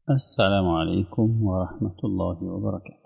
السلام عليكم ورحمة الله وبركاته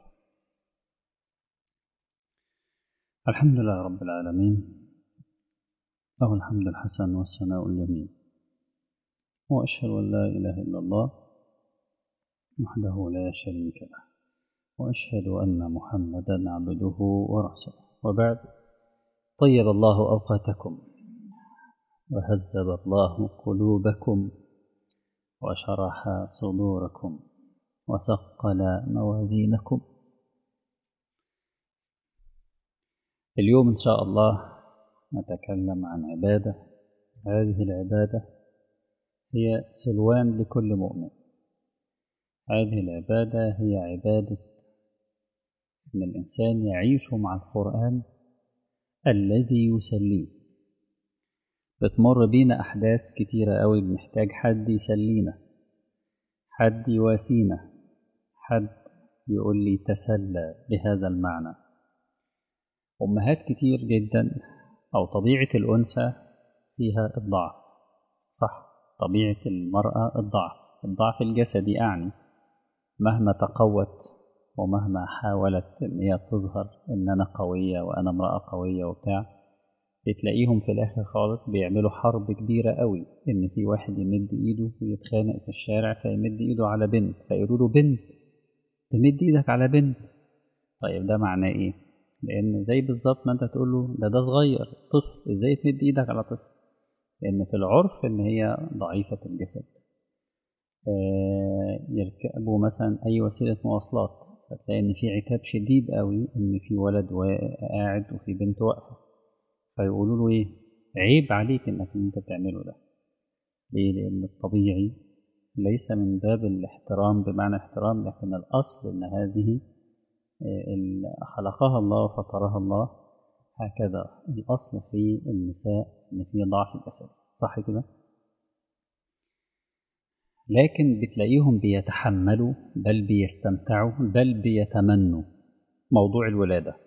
الحمد لله رب العالمين له الحمد الحسن والثناء الجميل وأشهد أن لا إله إلا الله وحده لا شريك له وأشهد أن محمدا عبده ورسوله وبعد طيب الله أوقاتكم وهذب الله قلوبكم وشرح صدوركم وثقل موازينكم اليوم إن شاء الله نتكلم عن عبادة هذه العبادة هي سلوان لكل مؤمن هذه العبادة هي عبادة أن الإنسان يعيش مع القرآن الذي يسليه بتمر بينا أحداث كتيرة قوي بنحتاج حد يسلينا حد يواسينا حد يقول لي تسلى بهذا المعنى أمهات كتير جدا أو طبيعة الأنثى فيها الضعف صح طبيعة المرأة الضعف الضعف الجسدي أعني مهما تقوت ومهما حاولت إن هي تظهر إن أنا قوية وأنا امرأة قوية وبتاع بتلاقيهم في الآخر خالص بيعملوا حرب كبيرة قوي إن في واحد يمد إيده ويتخانق في الشارع فيمد إيده على بنت فيقولوا له بنت تمد إيدك على بنت طيب ده معناه إيه؟ لأن زي بالظبط ما أنت تقول له ده ده صغير طفل إزاي تمد إيدك على طفل؟ لأن في العرف إن هي ضعيفة الجسد آه يركبوا مثلا أي وسيلة مواصلات فتلاقي إن في عتاب شديد قوي إن في ولد قاعد وفي بنت واقفة فيقولوا له ايه عيب عليك انك اللي انت بتعمله ده ليه لان الطبيعي ليس من باب الاحترام بمعنى احترام لكن الاصل ان هذه خلقها الله وفطرها الله هكذا الاصل في النساء ان في ضعف الجسد صح كده لكن بتلاقيهم بيتحملوا بل بيستمتعوا بل بيتمنوا موضوع الولاده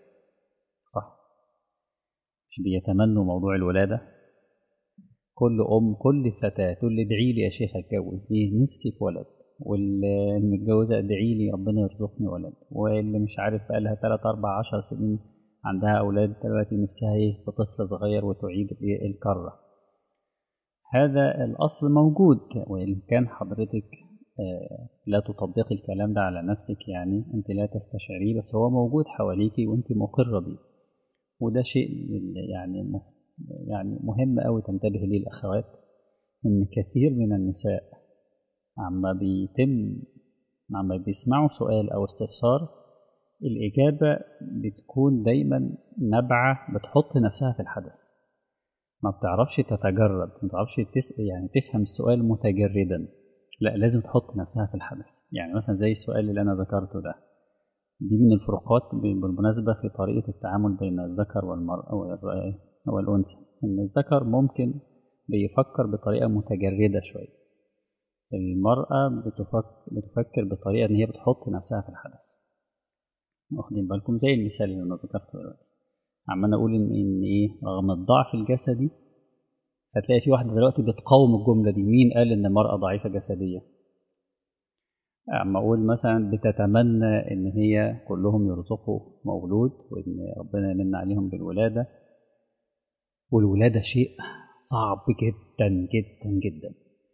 مش بيتمنوا موضوع الولادة كل أم كل فتاة تقول لي ادعي لي يا شيخ أتجوز ليه نفسي في ولد والمتجوزة ادعي لي ربنا يرزقني ولد واللي مش عارف بقى لها 3 4 10 سنين عندها أولاد دلوقتي نفسها إيه في طفل صغير وتعيد الكرة هذا الأصل موجود وإن كان حضرتك لا تطبقي الكلام ده على نفسك يعني أنت لا تستشعريه بس هو موجود حواليكي وأنت مقرة بيه وده شيء يعني يعني مهم قوي تنتبه ليه الأخوات إن كثير من النساء عما بيتم عما بيسمعوا سؤال أو استفسار الإجابة بتكون دايما نبعة بتحط نفسها في الحدث ما بتعرفش تتجرد ما بتعرفش تس... يعني تفهم السؤال متجردا لا لازم تحط نفسها في الحدث يعني مثلا زي السؤال اللي أنا ذكرته ده دي من الفروقات بالمناسبة في طريقة التعامل بين الذكر والمرأة والأنثى إن الذكر ممكن بيفكر بطريقة متجردة شوية المرأة بتفكر, بتفكر بطريقة إن هي بتحط نفسها في الحدث واخدين بالكم زي المثال اللي أنا ذكرته دلوقتي عمال أقول إن إن إيه رغم الضعف الجسدي هتلاقي في واحدة دلوقتي بتقاوم الجملة دي مين قال إن المرأة ضعيفة جسديا أما أقول مثلا بتتمنى إن هي كلهم يرزقوا مولود وإن ربنا يمن عليهم بالولادة والولادة شيء صعب جدا جدا جدا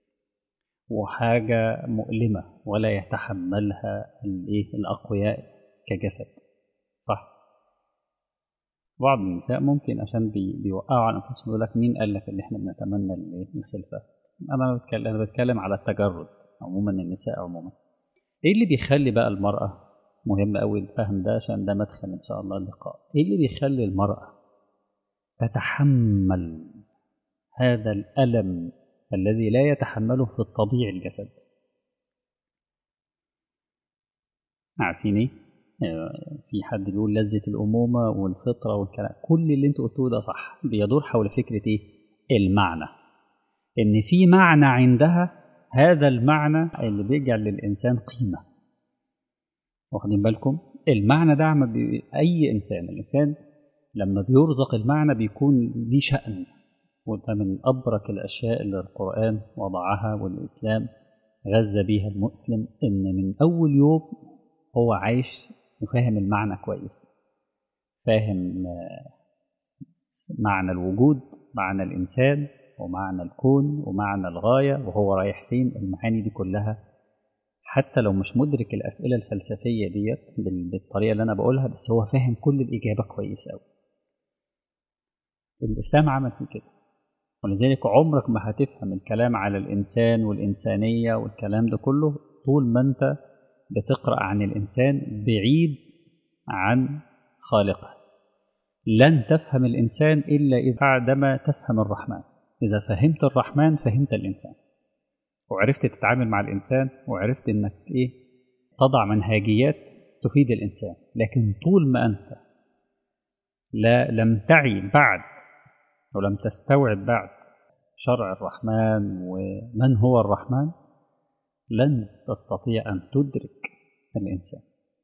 وحاجة مؤلمة ولا يتحملها الإيه الأقوياء كجسد صح بعض النساء ممكن عشان بي بيوقعوا على أنفسهم يقول لك مين قال لك إن إحنا بنتمنى الخلفة أنا بتكلم أنا بتكلم على التجرد عموما النساء عموما ايه اللي بيخلي بقى المرأة مهم قوي الفهم ده عشان ده مدخل ان شاء الله اللقاء ايه اللي بيخلي المرأة تتحمل هذا الألم الذي لا يتحمله في الطبيعي الجسد عارفين ايه في حد بيقول لذة الأمومة والفطرة والكلام كل اللي انتوا قلتوه ده صح بيدور حول فكرة ايه المعنى ان في معنى عندها هذا المعنى اللي بيجعل للإنسان قيمة واخدين بالكم المعنى ده عم بي... أي إنسان الإنسان لما بيرزق المعنى بيكون ليه شأن وده من أبرك الأشياء اللي القرآن وضعها والإسلام غذى بيها المسلم إن من أول يوم هو عايش وفاهم المعنى كويس فاهم معنى الوجود معنى الإنسان ومعنى الكون ومعنى الغاية وهو رايح فين المعاني دي كلها حتى لو مش مدرك الأسئلة الفلسفية ديت بالطريقة اللي أنا بقولها بس هو فاهم كل الإجابة كويس أوي الإسلام عمل فيه كده ولذلك عمرك ما هتفهم الكلام على الإنسان والإنسانية والكلام ده كله طول ما أنت بتقرأ عن الإنسان بعيد عن خالقه لن تفهم الإنسان إلا إذا بعدما تفهم الرحمن إذا فهمت الرحمن فهمت الإنسان وعرفت تتعامل مع الإنسان وعرفت إنك إيه تضع منهاجيات تفيد الإنسان لكن طول ما أنت لا لم تعي بعد ولم تستوعب بعد شرع الرحمن ومن هو الرحمن لن تستطيع أن تدرك الإنسان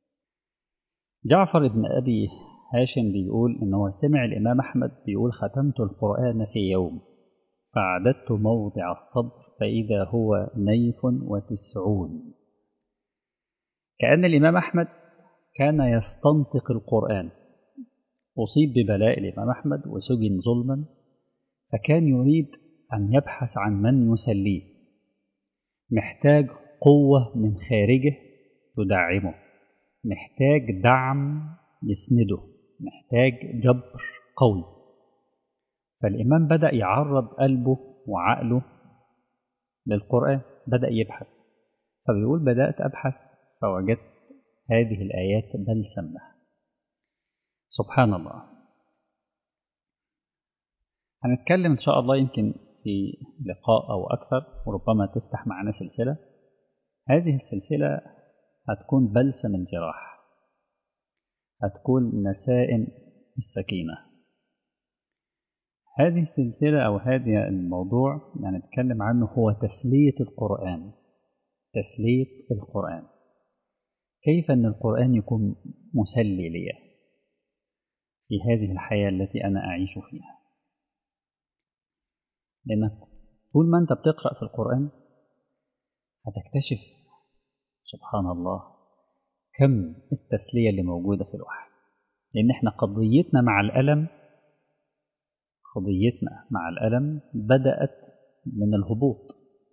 جعفر بن أبي هاشم بيقول إن هو سمع الإمام أحمد بيقول ختمت القرآن في يوم فعددت موضع الصبر فإذا هو نيف وتسعون كأن الإمام أحمد كان يستنطق القرآن أصيب ببلاء الإمام أحمد وسجن ظلما فكان يريد أن يبحث عن من يسليه محتاج قوة من خارجه تدعمه محتاج دعم يسنده محتاج جبر قوي فالإمام بدأ يعرض قلبه وعقله للقرآن بدأ يبحث فبيقول بدأت أبحث فوجدت هذه الآيات بلسم لها سبحان الله هنتكلم إن شاء الله يمكن في لقاء أو أكثر وربما تفتح معنا سلسلة هذه السلسلة هتكون بلسم الجراح هتكون نسائم السكينة هذه السلسلة أو هذا الموضوع يعني نتكلم عنه هو تسلية القرآن تسلية القرآن كيف أن القرآن يكون مسلي لي في هذه الحياة التي أنا أعيش فيها لأنك طول ما أنت بتقرأ في القرآن هتكتشف سبحان الله كم التسلية اللي موجودة في الوحي لأن احنا قضيتنا مع الألم قضيتنا مع الألم بدأت من الهبوط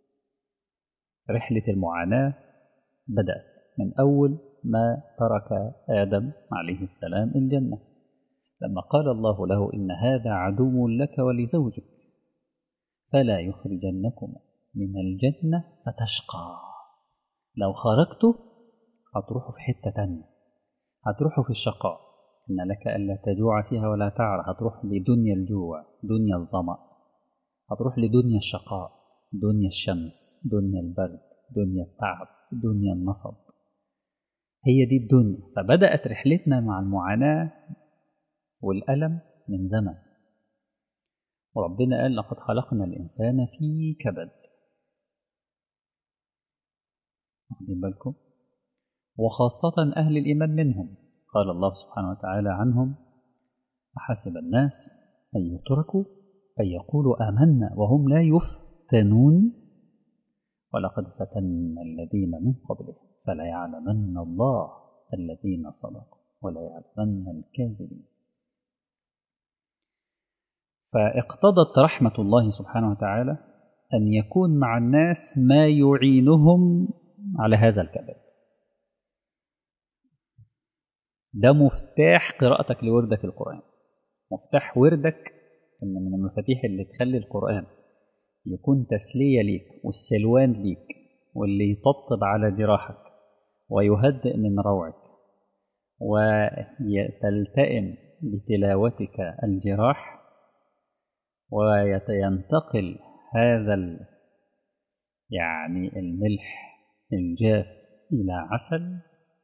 رحلة المعاناة بدأت من أول ما ترك آدم عليه السلام الجنة لما قال الله له إن هذا عدو لك ولزوجك فلا يخرجنكما من الجنة فتشقى لو خرجتوا هتروحوا في حتة تانية هتروحوا في الشقاء إن لك ألا تجوع فيها ولا تعرى هتروح لدنيا الجوع دنيا الظمأ هتروح لدنيا الشقاء دنيا الشمس دنيا البرد دنيا التعب دنيا النصب هي دي الدنيا فبدأت رحلتنا مع المعاناة والألم من زمن وربنا قال لقد خلقنا الإنسان في كبد واخدين بالكم وخاصة أهل الإيمان منهم قال الله سبحانه وتعالى عنهم أحسب الناس أن يتركوا أن يقولوا آمنا وهم لا يفتنون ولقد فتنا الذين من قبلهم فلا يعلمن الله الذين صدقوا ولا يعلمن الكاذبين فاقتضت رحمة الله سبحانه وتعالى أن يكون مع الناس ما يعينهم على هذا الكبد ده مفتاح قراءتك لوردك القرآن مفتاح وردك إن من المفاتيح اللي تخلي القرآن يكون تسلية ليك والسلوان ليك واللي يطبطب على جراحك ويهدئ من روعك وتلتئم بتلاوتك الجراح وينتقل هذا ال يعني الملح الجاف إلى عسل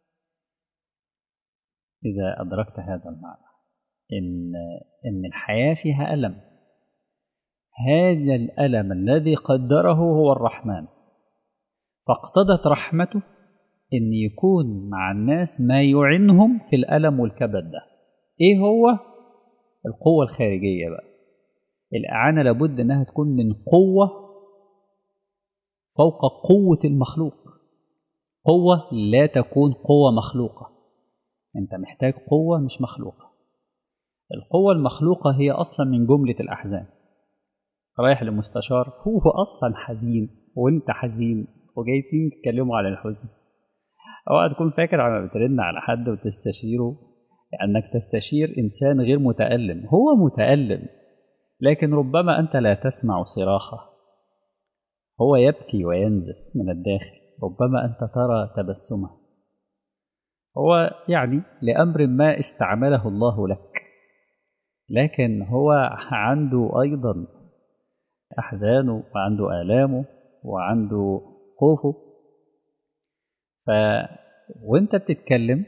إذا أدركت هذا المعنى إن إن الحياة فيها ألم هذا الألم الذي قدره هو الرحمن فاقتضت رحمته إن يكون مع الناس ما يعنهم في الألم والكبد ده إيه هو القوة الخارجية بقى الإعانة لابد إنها تكون من قوة فوق قوة المخلوق قوة لا تكون قوة مخلوقة أنت محتاج قوة مش مخلوقة القوة المخلوقة هي أصلا من جملة الأحزان رايح لمستشار هو أصلا حزين وأنت حزين وجايين تتكلموا على الحزن اوعى تكون فاكر على بترن على حد وتستشيره انك تستشير انسان غير متالم هو متالم لكن ربما انت لا تسمع صراخه هو يبكي وينزف من الداخل ربما انت ترى تبسمه هو يعني لامر ما استعمله الله لك لكن هو عنده ايضا احزانه وعنده الامه وعنده خوفه ف وانت بتتكلم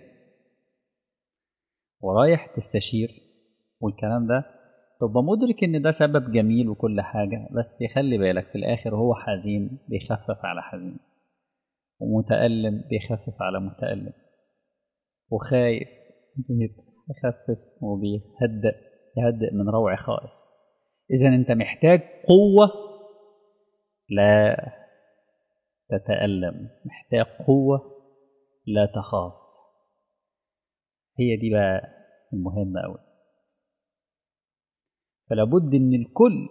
ورايح تستشير والكلام ده تبقى مدرك ان ده سبب جميل وكل حاجة بس خلي بالك في الاخر هو حزين بيخفف على حزين ومتألم بيخفف على متألم وخايف بيخفف وبيهدئ يهدئ من روع خائف اذا انت محتاج قوة لا تتألم محتاج قوة لا تخاف هي دي بقى المهمة أوي فلا بد إن الكل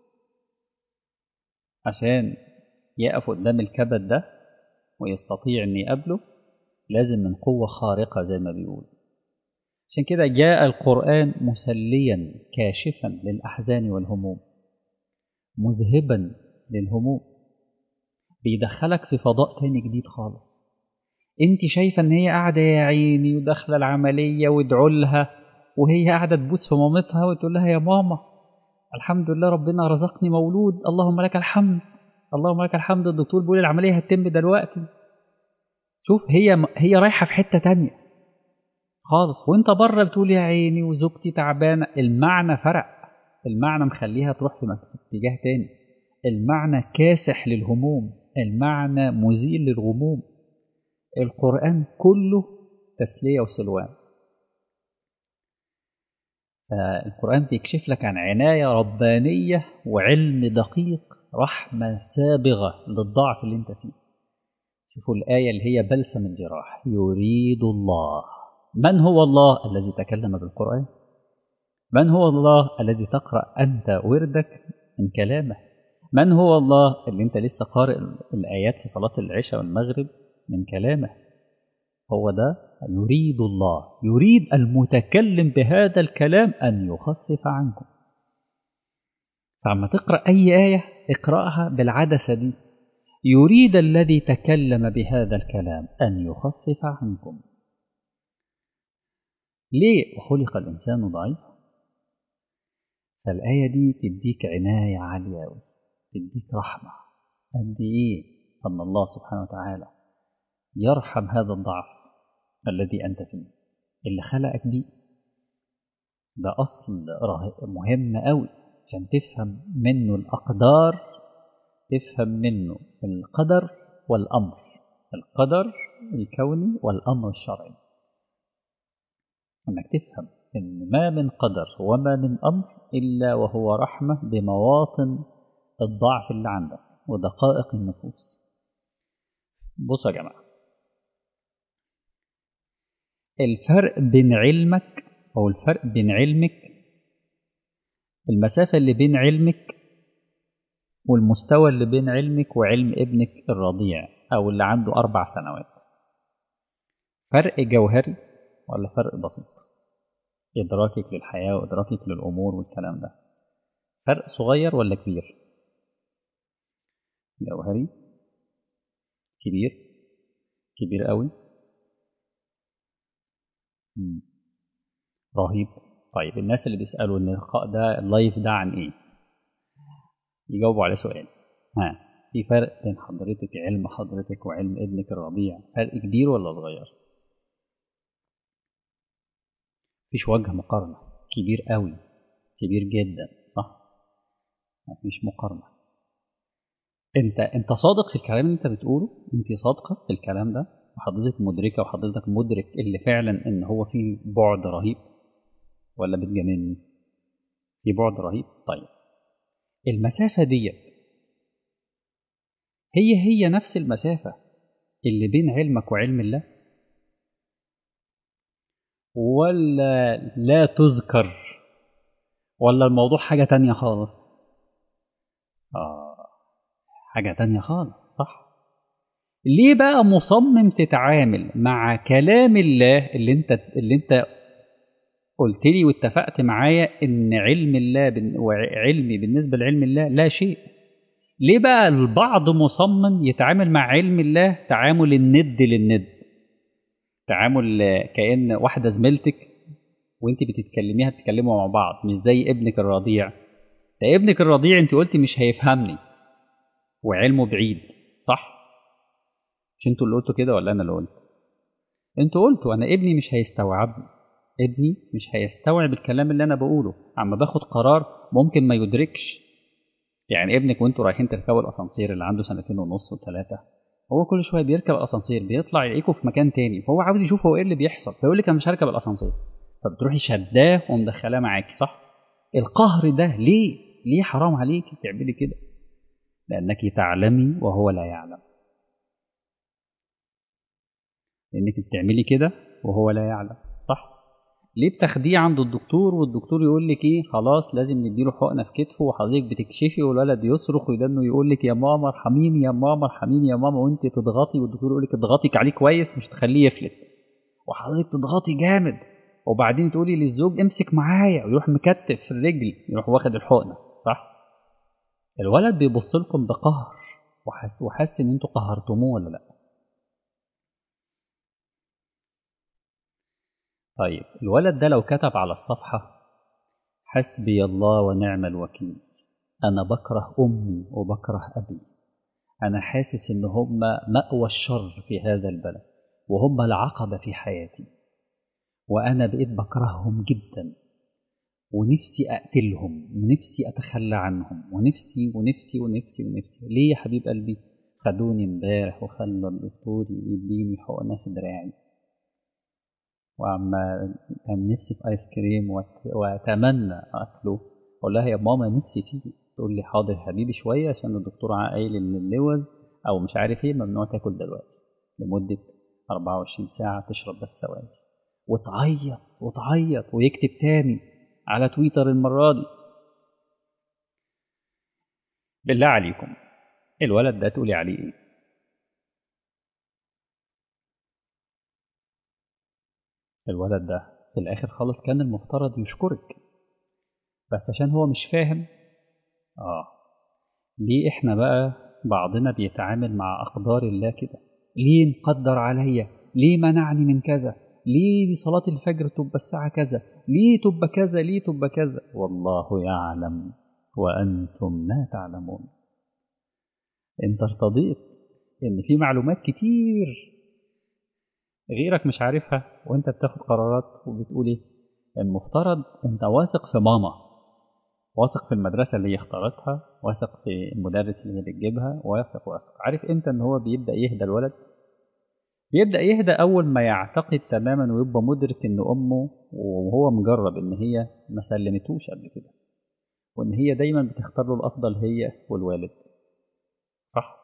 عشان يقف قدام الكبد ده ويستطيع إن يقابله لازم من قوة خارقة زي ما بيقول عشان كده جاء القرآن مسليا كاشفا للأحزان والهموم مذهبا للهموم بيدخلك في فضاء تاني جديد خالص انت شايفه ان هي قاعده يا عيني وداخله العمليه وادعوا لها وهي قاعده تبوس في مامتها وتقول لها يا ماما الحمد لله ربنا رزقني مولود اللهم لك الحمد اللهم لك الحمد الدكتور بيقول العمليه هتتم دلوقتي شوف هي هي رايحه في حته تانية خالص وانت بره بتقول يا عيني وزوجتي تعبانه المعنى فرق المعنى مخليها تروح في اتجاه تاني المعنى كاسح للهموم المعنى مزيل للغموم القرآن كله تسلية وسلوان فالقرآن بيكشف لك عن عناية ربانية وعلم دقيق رحمة سابغة للضعف اللي انت فيه شوفوا الآية اللي هي بلسم الجراح يريد الله من هو الله الذي تكلم بالقرآن من هو الله الذي تقرأ أنت وردك من كلامه من هو الله اللي انت لسه قارئ الآيات في صلاة العشاء والمغرب من كلامه هو ده يريد الله يريد المتكلم بهذا الكلام أن يخفف عنكم فعما تقرأ أي آية اقرأها بالعدسة دي يريد الذي تكلم بهذا الكلام أن يخفف عنكم ليه وخلق الإنسان ضعيف فالآية دي تديك عناية عالية أوي تديك رحمة قد إيه أن الله سبحانه وتعالى يرحم هذا الضعف الذي أنت فيه اللي خلقك بيه ده أصل مهم أوي عشان تفهم منه الأقدار تفهم منه القدر والأمر القدر الكوني والأمر الشرعي أنك تفهم إن ما من قدر وما من أمر إلا وهو رحمة بمواطن الضعف اللي عندك ودقائق النفوس بصوا يا جماعة الفرق بين علمك أو الفرق بين علمك المسافة اللي بين علمك والمستوى اللي بين علمك وعلم ابنك الرضيع أو اللي عنده أربع سنوات فرق جوهري ولا فرق بسيط إدراكك للحياة وإدراكك للأمور والكلام ده فرق صغير ولا كبير جوهري كبير كبير قوي مم. رهيب طيب الناس اللي بيسألوا ان اللقاء ده اللايف ده عن ايه يجاوبوا على سؤال ها في فرق بين حضرتك علم حضرتك وعلم ابنك الرضيع فرق كبير ولا صغير مفيش وجه مقارنة كبير قوي كبير جدا صح مفيش مقارنة انت انت صادق في الكلام اللي انت بتقوله انت صادقة في الكلام ده وحضرتك مدركة وحضرتك مدرك اللي فعلا ان هو في بعد رهيب ولا بتجاملني في بعد رهيب طيب المسافة ديت هي هي نفس المسافة اللي بين علمك وعلم الله ولا لا تذكر ولا الموضوع حاجة تانية خالص آه حاجة تانية خالص صح ليه بقى مصمم تتعامل مع كلام الله اللي انت اللي انت قلت لي واتفقت معايا ان علم الله وعلمي بالنسبة لعلم الله لا شيء ليه بقى البعض مصمم يتعامل مع علم الله تعامل الند للند تعامل كأن واحدة زميلتك وانت بتتكلميها بتتكلموا مع بعض مش زي ابنك الرضيع ده ابنك الرضيع انت قلتي مش هيفهمني وعلمه بعيد صح مش انتوا اللي قلتوا كده ولا انا اللي قلت انتوا قلتوا انا ابني مش هيستوعبني ابني مش هيستوعب الكلام اللي انا بقوله اما باخد قرار ممكن ما يدركش يعني ابنك وانتوا رايحين تركبوا الاسانسير اللي عنده سنتين ونص وثلاثه هو كل شويه بيركب الاسانسير بيطلع يلاقيكوا في مكان تاني فهو عاوز يشوف هو ايه اللي بيحصل فيقول لك انا مش هركب الاسانسير فبتروحي شداه ومدخلاه معاكي صح القهر ده ليه ليه حرام عليكي تعملي كده لانك تعلمي وهو لا يعلم لانك بتعملي كده وهو لا يعلم صح ليه بتاخديه عند الدكتور والدكتور يقول لك ايه خلاص لازم نديله حقنه في كتفه وحضرتك بتكشفي والولد يصرخ ويدنه يقول لك يا ماما ارحميني يا ماما ارحميني يا ماما وانت تضغطي والدكتور يقول لك اضغطي عليه كويس مش تخليه يفلت وحضرتك تضغطي جامد وبعدين تقولي للزوج امسك معايا ويروح مكتف في الرجل يروح واخد الحقنه صح الولد بيبص لكم بقهر وحاسس وحاسس ان انتوا قهرتموه ولا لا طيب الولد ده لو كتب على الصفحة حسبي الله ونعم الوكيل أنا بكره أمي وبكره أبي أنا حاسس إن هم مأوى الشر في هذا البلد وهم العقبة في حياتي وأنا بقيت بكرههم جدا ونفسي أقتلهم ونفسي أتخلى عنهم ونفسي ونفسي ونفسي ونفسي ليه يا حبيب قلبي خدوني امبارح وخلوا الدكتور يديني حقنة في دراعي وعما كان نفسي في ايس كريم واتمنى اكله اقول لها يا ماما نفسي فيه تقول لي حاضر يا حبيبي شويه عشان الدكتور قايل ان اللوز او مش عارف ايه ممنوع تاكل دلوقتي لمده 24 ساعه تشرب بس سوائل وتعيط وتعيط ويكتب تاني على تويتر المره دي بالله عليكم الولد ده تقولي عليه ايه الولد ده في الآخر خالص كان المفترض يشكرك بس عشان هو مش فاهم آه ليه إحنا بقى بعضنا بيتعامل مع أقدار الله كده ليه مقدر عليا ليه منعني من كذا ليه صلاة الفجر تبقى الساعة كذا ليه تبقى كذا ليه تبقى كذا والله يعلم وأنتم لا تعلمون انت ارتضيت ان في معلومات كتير غيرك مش عارفها وانت بتاخد قرارات وبتقول ايه المفترض انت واثق في ماما واثق في المدرسة اللي هي اختارتها واثق في المدرس اللي هي بتجيبها واثق واثق عارف امتى ان هو بيبدأ يهدى الولد بيبدأ يهدى أول ما يعتقد تماما ويبقى مدرك إن أمه وهو مجرب إن هي ما سلمتوش قبل كده وإن هي دايما بتختار له الأفضل هي والوالد صح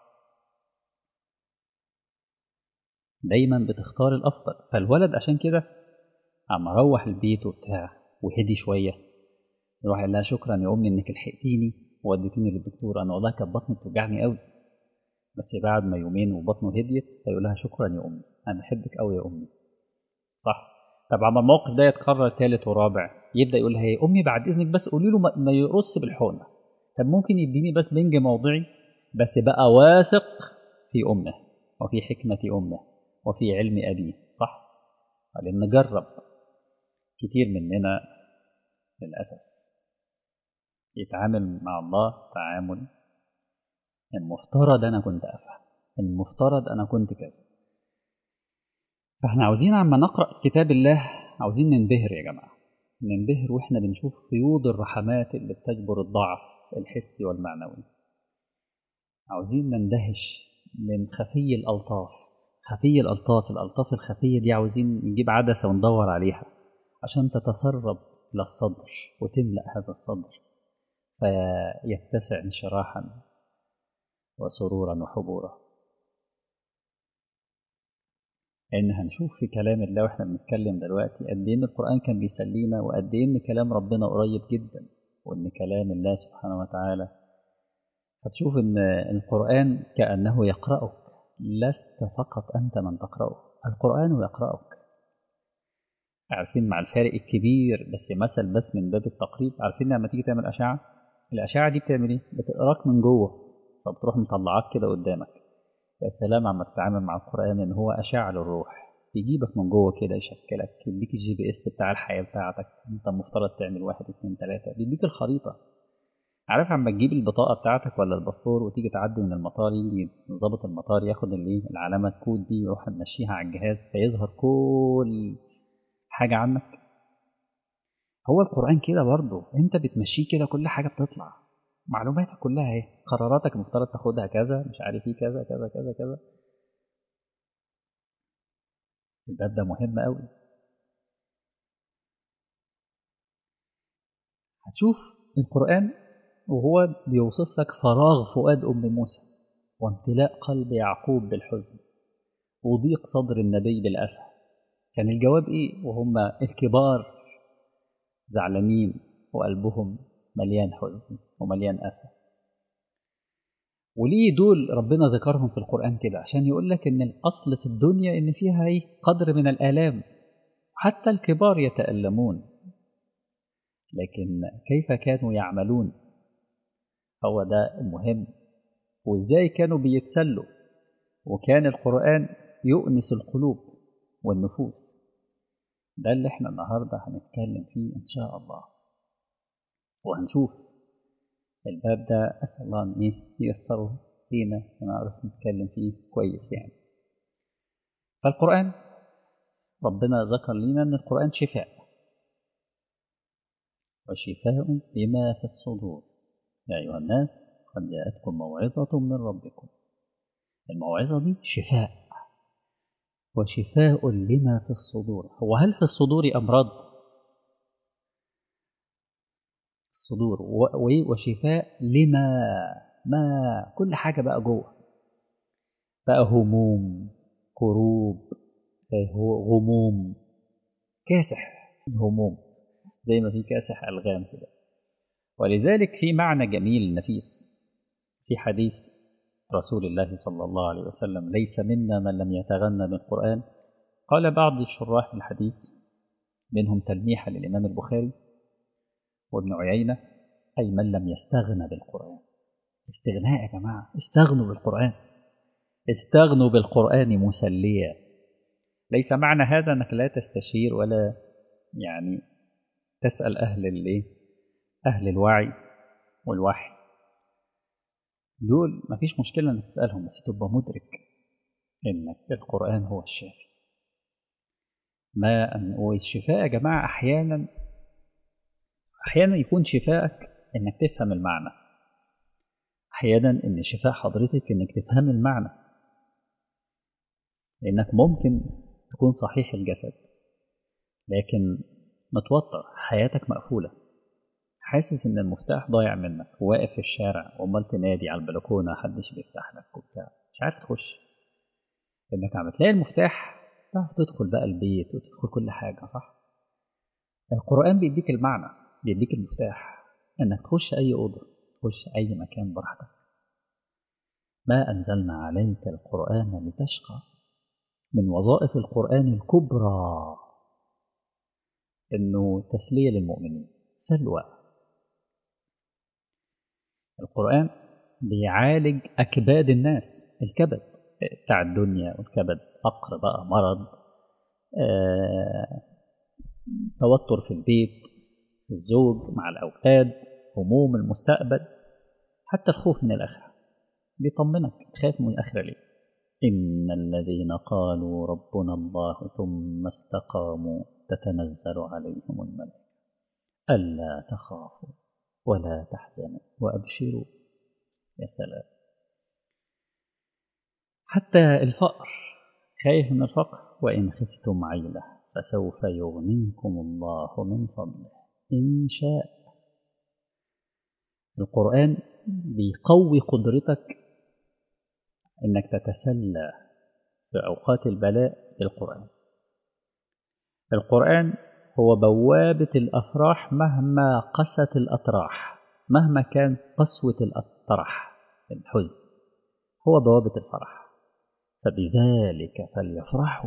دايما بتختار الافضل فالولد عشان كده اما روح البيت وبتاع وهدي شويه يروح يقول لها شكرا يا امي انك لحقتيني ووديتيني للدكتور انا والله كانت بطني بتوجعني قوي بس بعد ما يومين وبطنه هديت فيقول لها شكرا يا امي انا بحبك قوي يا امي صح طب عما الموقف ده يتكرر ثالث ورابع يبدا يقول لها يا امي بعد اذنك بس قولي له ما يقص بالحقنه طب ممكن يديني بس بنج موضعي بس بقى واثق في امه وفي حكمه امه وفي علم أبيه صح؟ لأن جرب كتير مننا للأسف يتعامل مع الله تعامل المفترض أنا كنت أفهم المفترض أنا كنت كذا فاحنا عاوزين عما نقرأ كتاب الله عاوزين ننبهر يا جماعة ننبهر واحنا بنشوف فيوض الرحمات اللي بتجبر الضعف الحسي والمعنوي عاوزين نندهش من خفي الألطاف خفي الألطاف الألطاف الخفية دي عاوزين نجيب عدسة وندور عليها عشان تتسرب إلى الصدر وتملأ هذا الصدر فيتسع انشراحا وسرورا وحبورا لأن هنشوف في كلام الله واحنا بنتكلم دلوقتي قد إيه إن القرآن كان بيسلينا وقد إيه إن كلام ربنا قريب جدا وإن كلام الله سبحانه وتعالى هتشوف إن القرآن كأنه يقرأك لست فقط أنت من تقرأه القرآن يقرأك عارفين مع الفارق الكبير بس مثل بس من باب التقريب عارفين لما تيجي تعمل أشعة الأشعة دي بتعمل إيه؟ بتقراك من جوه فبتروح مطلعاك كده قدامك يا سلام عما تتعامل مع القرآن إن هو أشعة للروح يجيبك من جوه كده يشكلك يديك الجي بي اس بتاع الحياة بتاعتك أنت المفترض تعمل واحد اتنين تلاتة بيديك الخريطة عارف عما تجيب البطاقة بتاعتك ولا الباسبور وتيجي تعدي من المطار يجي ضابط المطار ياخد الايه العلامة الكود دي يروح ماشيها على الجهاز فيظهر كل حاجة عنك هو القرآن كده برضه انت بتمشيه كده كل حاجة بتطلع معلوماتك كلها اهي قراراتك المفترض تاخدها كذا مش عارف ايه كذا كذا كذا كذا الباب ده مهم قوي هتشوف القرآن وهو بيوصف لك فراغ فؤاد أم موسى وامتلاء قلب يعقوب بالحزن وضيق صدر النبي بالأسى كان الجواب إيه وهم الكبار زعلانين وقلبهم مليان حزن ومليان أسى وليه دول ربنا ذكرهم في القرآن كده عشان يقول لك إن الأصل في الدنيا إن فيها إيه قدر من الآلام حتى الكبار يتألمون لكن كيف كانوا يعملون هو ده المهم وإزاي كانوا بيتسلوا وكان القرآن يؤنس القلوب والنفوس ده اللي احنا النهاردة هنتكلم فيه إن شاء الله وهنشوف الباب ده أسأل الله أن إيه ييسره لينا ونعرف نتكلم فيه كويس يعني فالقرآن ربنا ذكر لنا أن القرآن شفاء وشفاء لما في الصدور يا أيها الناس قد جاءتكم موعظة من ربكم الموعظة دي شفاء وشفاء لما في الصدور هو هل في الصدور أمراض الصدور وشفاء لما ما كل حاجة بقى جوه بقى هموم كروب غموم كاسح الهموم زي ما في كاسح ألغام كده ولذلك في معنى جميل نفيس في حديث رسول الله صلى الله عليه وسلم ليس منا من لم يتغنى بالقرآن قال بعض الشراح في الحديث منهم تلميحا للإمام البخاري وابن عيينة أي من لم يستغنى بالقرآن استغناء يا جماعة استغنوا بالقرآن استغنوا بالقرآن مسليا ليس معنى هذا أنك لا تستشير ولا يعني تسأل أهل الايه أهل الوعي والوحي دول مفيش مشكلة إنك تسألهم بس تبقى مدرك إنك القرآن هو الشافي ما أن والشفاء يا جماعة أحيانا أحيانا يكون شفائك إنك تفهم المعنى أحيانا إن شفاء حضرتك إنك تفهم المعنى لأنك ممكن تكون صحيح الجسد لكن متوتر حياتك مقفولة حاسس إن المفتاح ضايع منك وواقف في الشارع وأمال تنادي على البلكونة محدش بيفتح لك وبتاع مش عارف تخش إنك عم تلاقي المفتاح تعرف تدخل بقى البيت وتدخل كل حاجة صح القرآن بيديك المعنى بيديك المفتاح إنك تخش أي أوضة تخش أي مكان براحتك ما أنزلنا عليك القرآن لتشقى من وظائف القرآن الكبرى إنه تسلية للمؤمنين سلوى القرآن بيعالج أكباد الناس الكبد بتاع الدنيا والكبد فقر بقى مرض آه، توتر في البيت في الزوج مع الأولاد هموم المستقبل حتى الخوف من الآخرة بيطمنك تخاف من الآخرة ليه إن الذين قالوا ربنا الله ثم استقاموا تتنزل عليهم الملائكة ألا تخافوا ولا تحزنوا وأبشروا يا سلام حتى الفقر خايف من الفقر وإن خفتم عيلة فسوف يغنيكم الله من فضله إن شاء القرآن بيقوي قدرتك إنك تتسلى في أوقات البلاء بالقرآن القرآن هو بوابة الأفراح مهما قست الأطراح مهما كان قسوة الأطراح الحزن هو بوابة الفرح فبذلك فليفرحوا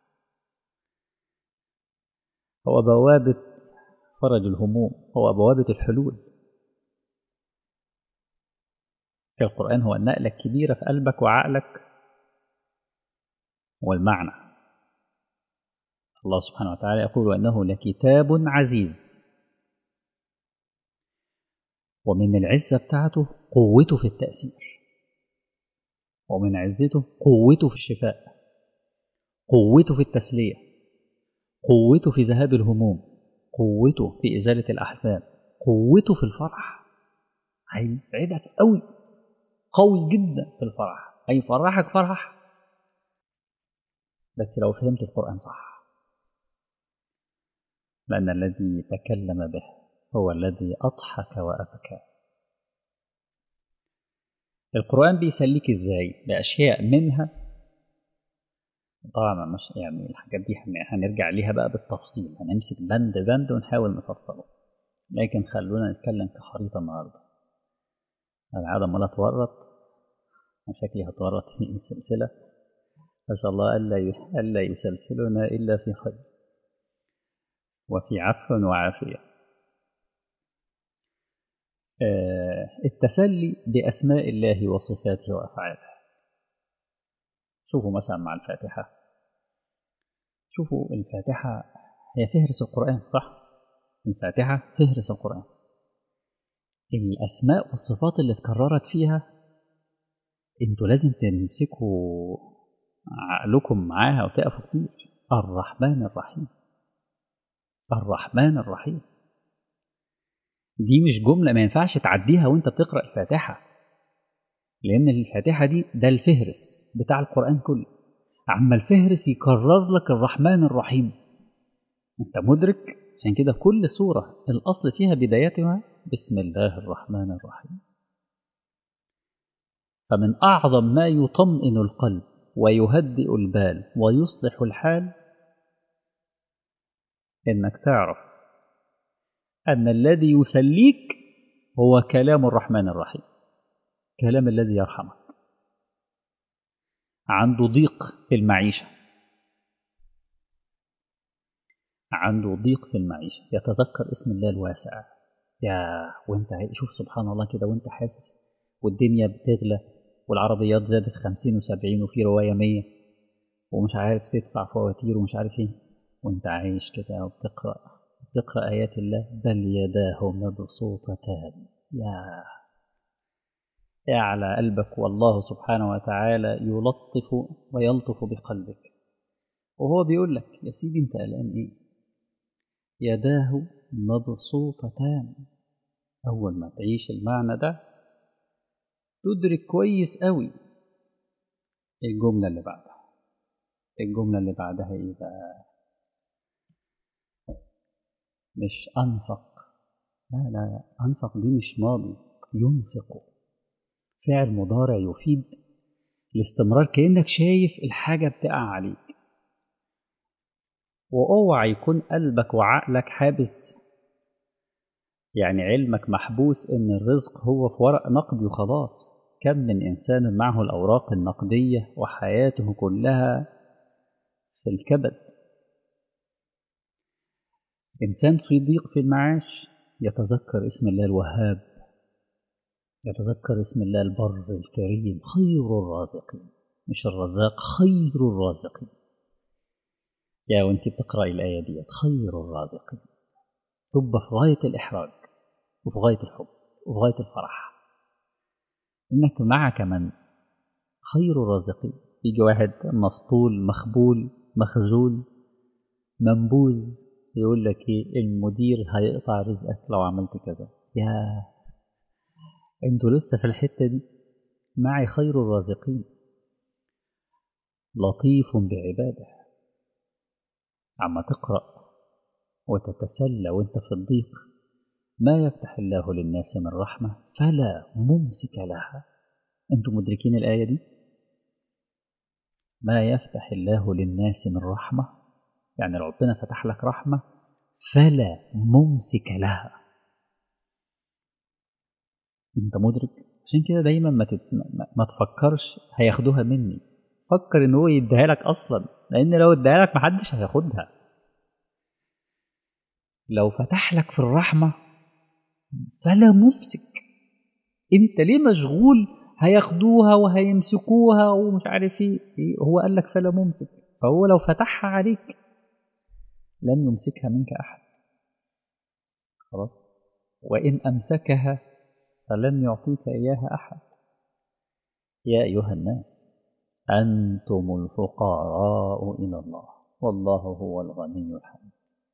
هو بوابة فرج الهموم هو بوابة الحلول القرآن هو النقلة الكبيرة في قلبك وعقلك والمعنى الله سبحانه وتعالى يقول وأنه لكتاب عزيز ومن العزة بتاعته قوته في التأثير ومن عزته قوته في الشفاء قوته في التسلية قوته في ذهاب الهموم قوته في إزالة الأحزان قوته في الفرح هيسعدك قوي قوي جدا في الفرح هيفرحك فرح بس لو فهمت القرآن صح لأن الذي تكلم به هو الذي أضحك وأبكى القرآن بيسليك إزاي بأشياء منها طبعا مش يعني الحاجات دي هنرجع ليها بقى بالتفصيل هنمسك بند بند ونحاول نفصله لكن خلونا نتكلم كخريطة النهاردة العادة عمال أتورط شكلي هتورط في سلسلة أسأل الله ألا ألا يسلسلنا إلا في خير وفي عفو وعافية التسلي بأسماء الله وصفاته وأفعاله شوفوا مثلا مع الفاتحة شوفوا الفاتحة هي فهرس القرآن صح الفاتحة فهرس القرآن الأسماء والصفات اللي اتكررت فيها انتوا لازم تمسكوا عقلكم معاها وتقفوا كتير الرحمن الرحيم الرحمن الرحيم دي مش جملة ما ينفعش تعديها وانت بتقرأ الفاتحة لأن الفاتحة دي ده الفهرس بتاع القرآن كله عما الفهرس يكرر لك الرحمن الرحيم انت مدرك عشان كده كل سورة الأصل فيها بدايتها بسم الله الرحمن الرحيم فمن أعظم ما يطمئن القلب ويهدئ البال ويصلح الحال إنك تعرف أن الذي يسليك هو كلام الرحمن الرحيم كلام الذي يرحمك عنده ضيق في المعيشة عنده ضيق في المعيشة يتذكر اسم الله الواسع يا وانت شوف سبحان الله كده وانت حاسس والدنيا بتغلى والعربيات زادت خمسين وسبعين وفي رواية مية ومش عارف تدفع فواتير ومش عارف ايه وانت عايش كده وبتقرأ تقرأ آيات الله بل يداه مبسوطتان يا يا على قلبك والله سبحانه وتعالى يلطف ويلطف بقلبك وهو بيقول لك يا سيدي انت قلقان ايه يداه مبسوطتان أول ما تعيش المعنى ده تدرك كويس قوي الجملة اللي بعدها الجملة اللي بعدها ايه بقى مش أنفق لا لا أنفق دي مش ماضي ينفق فعل مضارع يفيد الاستمرار كأنك شايف الحاجة بتقع عليك واوعى يكون قلبك وعقلك حابس يعني علمك محبوس ان الرزق هو في ورق نقدي وخلاص كم من انسان معه الاوراق النقديه وحياته كلها في الكبد انسان في ضيق في المعاش يتذكر اسم الله الوهاب يتذكر اسم الله البر الكريم خير الرازقين مش الرزاق خير الرازقين يا وانت بتقرأي الآية دي خير الرازقين تبقى في غاية الإحراج وفي غاية الحب وفي غاية الفرح إنك معك من خير الرازقين يجي واحد مسطول مخبول مخزول منبوذ يقول لك ايه المدير هيقطع رزقك لو عملت كذا يا انتوا لسه في الحتة دي معي خير الرازقين لطيف بعباده عما تقرأ وتتسلى وانت في الضيق ما يفتح الله للناس من رحمة فلا ممسك لها انتم مدركين الآية دي ما يفتح الله للناس من رحمة يعني لو ربنا فتح لك رحمة فلا ممسك لها انت مدرك عشان كده دايما ما, تت... ما تفكرش هياخدوها مني فكر ان هو يديها لك اصلا لان لو اديها لك محدش هياخدها لو فتح لك في الرحمة فلا ممسك انت ليه مشغول هياخدوها وهيمسكوها ومش عارف ايه هو قال لك فلا ممسك فهو لو فتحها عليك لن يمسكها منك احد خلاص وان امسكها فلن يعطيك اياها احد يا ايها الناس انتم الفقراء الى الله والله هو الغني الحميد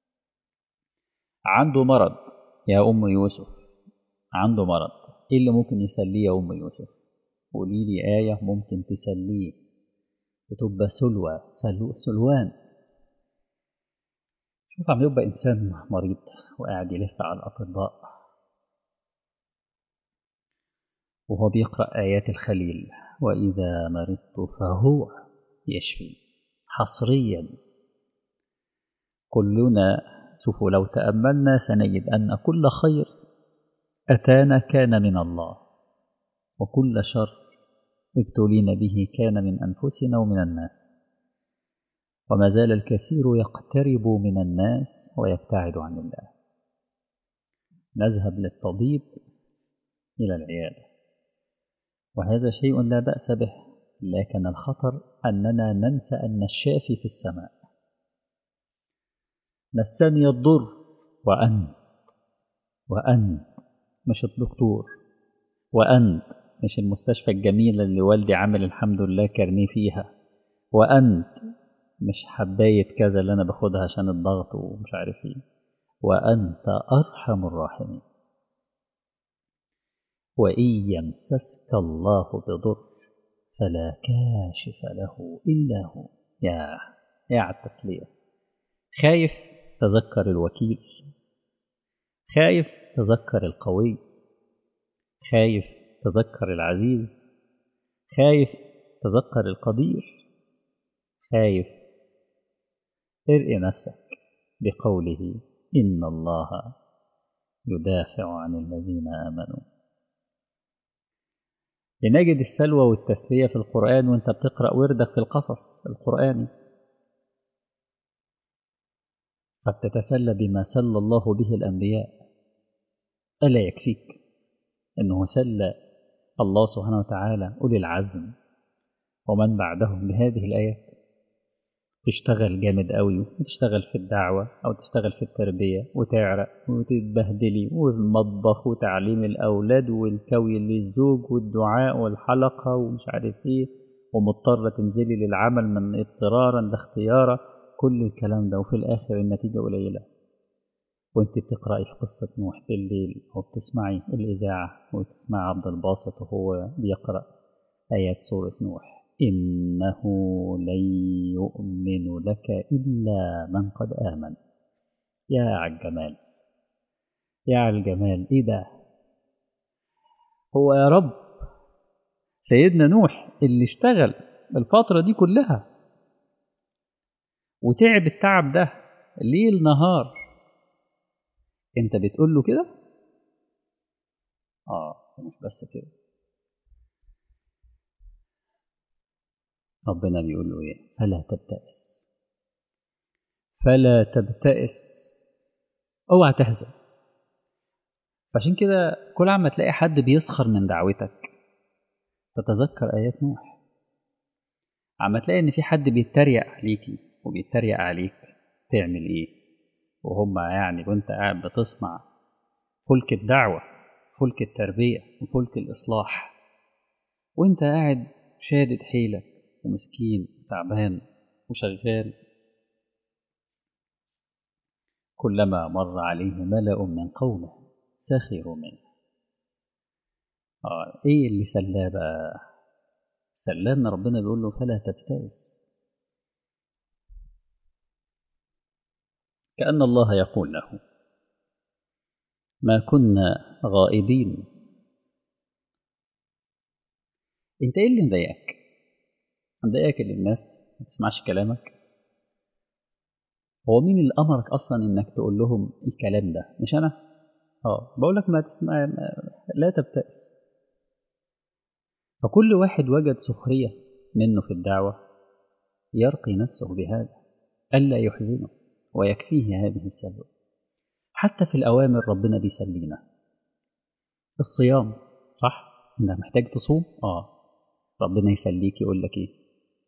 عنده مرض يا ام يوسف عنده مرض ايه اللي ممكن يسليه يا ام يوسف قولي لي آية ممكن تسليه وتبقى سلوى سلو سلوان شوف عم يبقى إنسان مريض وقاعد يلف على الأطباء وهو بيقرأ آيات الخليل وإذا مرضت فهو يشفي حصريا كلنا شوفوا لو تأملنا سنجد أن كل خير أتانا كان من الله وكل شر ابتلينا به كان من أنفسنا ومن الناس وما زال الكثير يقترب من الناس ويبتعد عن الله نذهب للطبيب إلى العيادة وهذا شيء لا بأس به لكن الخطر أننا ننسى أن الشافي في السماء مسني الضر وأنت وأنت مش الدكتور وأنت مش المستشفى الجميلة اللي والدي عامل الحمد لله كارنيه فيها وأنت مش حباية كذا اللي أنا باخدها عشان الضغط ومش عارف إيه وأنت أرحم الراحمين وإن يمسسك الله بضر فلا كاشف له إلا هو يا يا على التسلية خايف تذكر الوكيل خايف تذكر القوي خايف تذكر العزيز خايف تذكر القدير خايف ارئ نفسك بقوله إن الله يدافع عن الذين آمنوا لنجد السلوى والتسلية في القرآن وانت بتقرأ وردك في القصص القرآني فبتتسلى بما سلى الله به الأنبياء ألا يكفيك أنه سلى الله سبحانه وتعالى أولي العزم ومن بعدهم بهذه الآيات تشتغل جامد قوي وتشتغل في الدعوة أو تشتغل في التربية وتعرق وتتبهدلي والمطبخ وتعليم الأولاد والكوي للزوج والدعاء والحلقة ومش عارف إيه ومضطرة تنزلي للعمل من اضطرارا لاختيارا كل الكلام ده وفي الآخر النتيجة قليلة وانت بتقرأي في قصة نوح بالليل أو بتسمعي الإذاعة وتسمعي عبد الباسط وهو بيقرأ آيات سورة نوح إنه لن يؤمن لك إلا من قد آمن يا على الجمال يا على الجمال إيه ده هو يا رب سيدنا نوح اللي اشتغل الفترة دي كلها وتعب التعب ده ليل نهار انت بتقول له كده اه مش بس كده ربنا بيقول له ايه فلا تبتئس فلا تبتئس اوعى تحزن فعشان كده كل عما تلاقي حد بيسخر من دعوتك تتذكر ايات نوح عما تلاقي ان في حد بيتريق عليكي وبيتريق عليك تعمل ايه وهم يعني وانت قاعد بتصنع فلك الدعوة فلك التربية وفلك الإصلاح وانت قاعد شادد حيلك ومسكين وتعبان وشغال كلما مر عليه ملأ من قومه سخروا منه آه ايه اللي سلاه بقى سلاه ربنا بيقول له فلا تبتئس كأن الله يقول له ما كنا غائبين انت ايه اللي مضايقك مضايقك اللي الناس ما تسمعش كلامك هو مين اللي امرك اصلا انك تقول لهم الكلام ده مش انا اه بقول لك ما تسمع ما- لا تبتئس فكل واحد وجد سخريه منه في الدعوه يرقي نفسه بهذا الا يحزنه ويكفيه هذه السبب حتى في الاوامر ربنا بيسلينا الصيام صح انت محتاج تصوم اه ربنا يسليك يقول لك ايه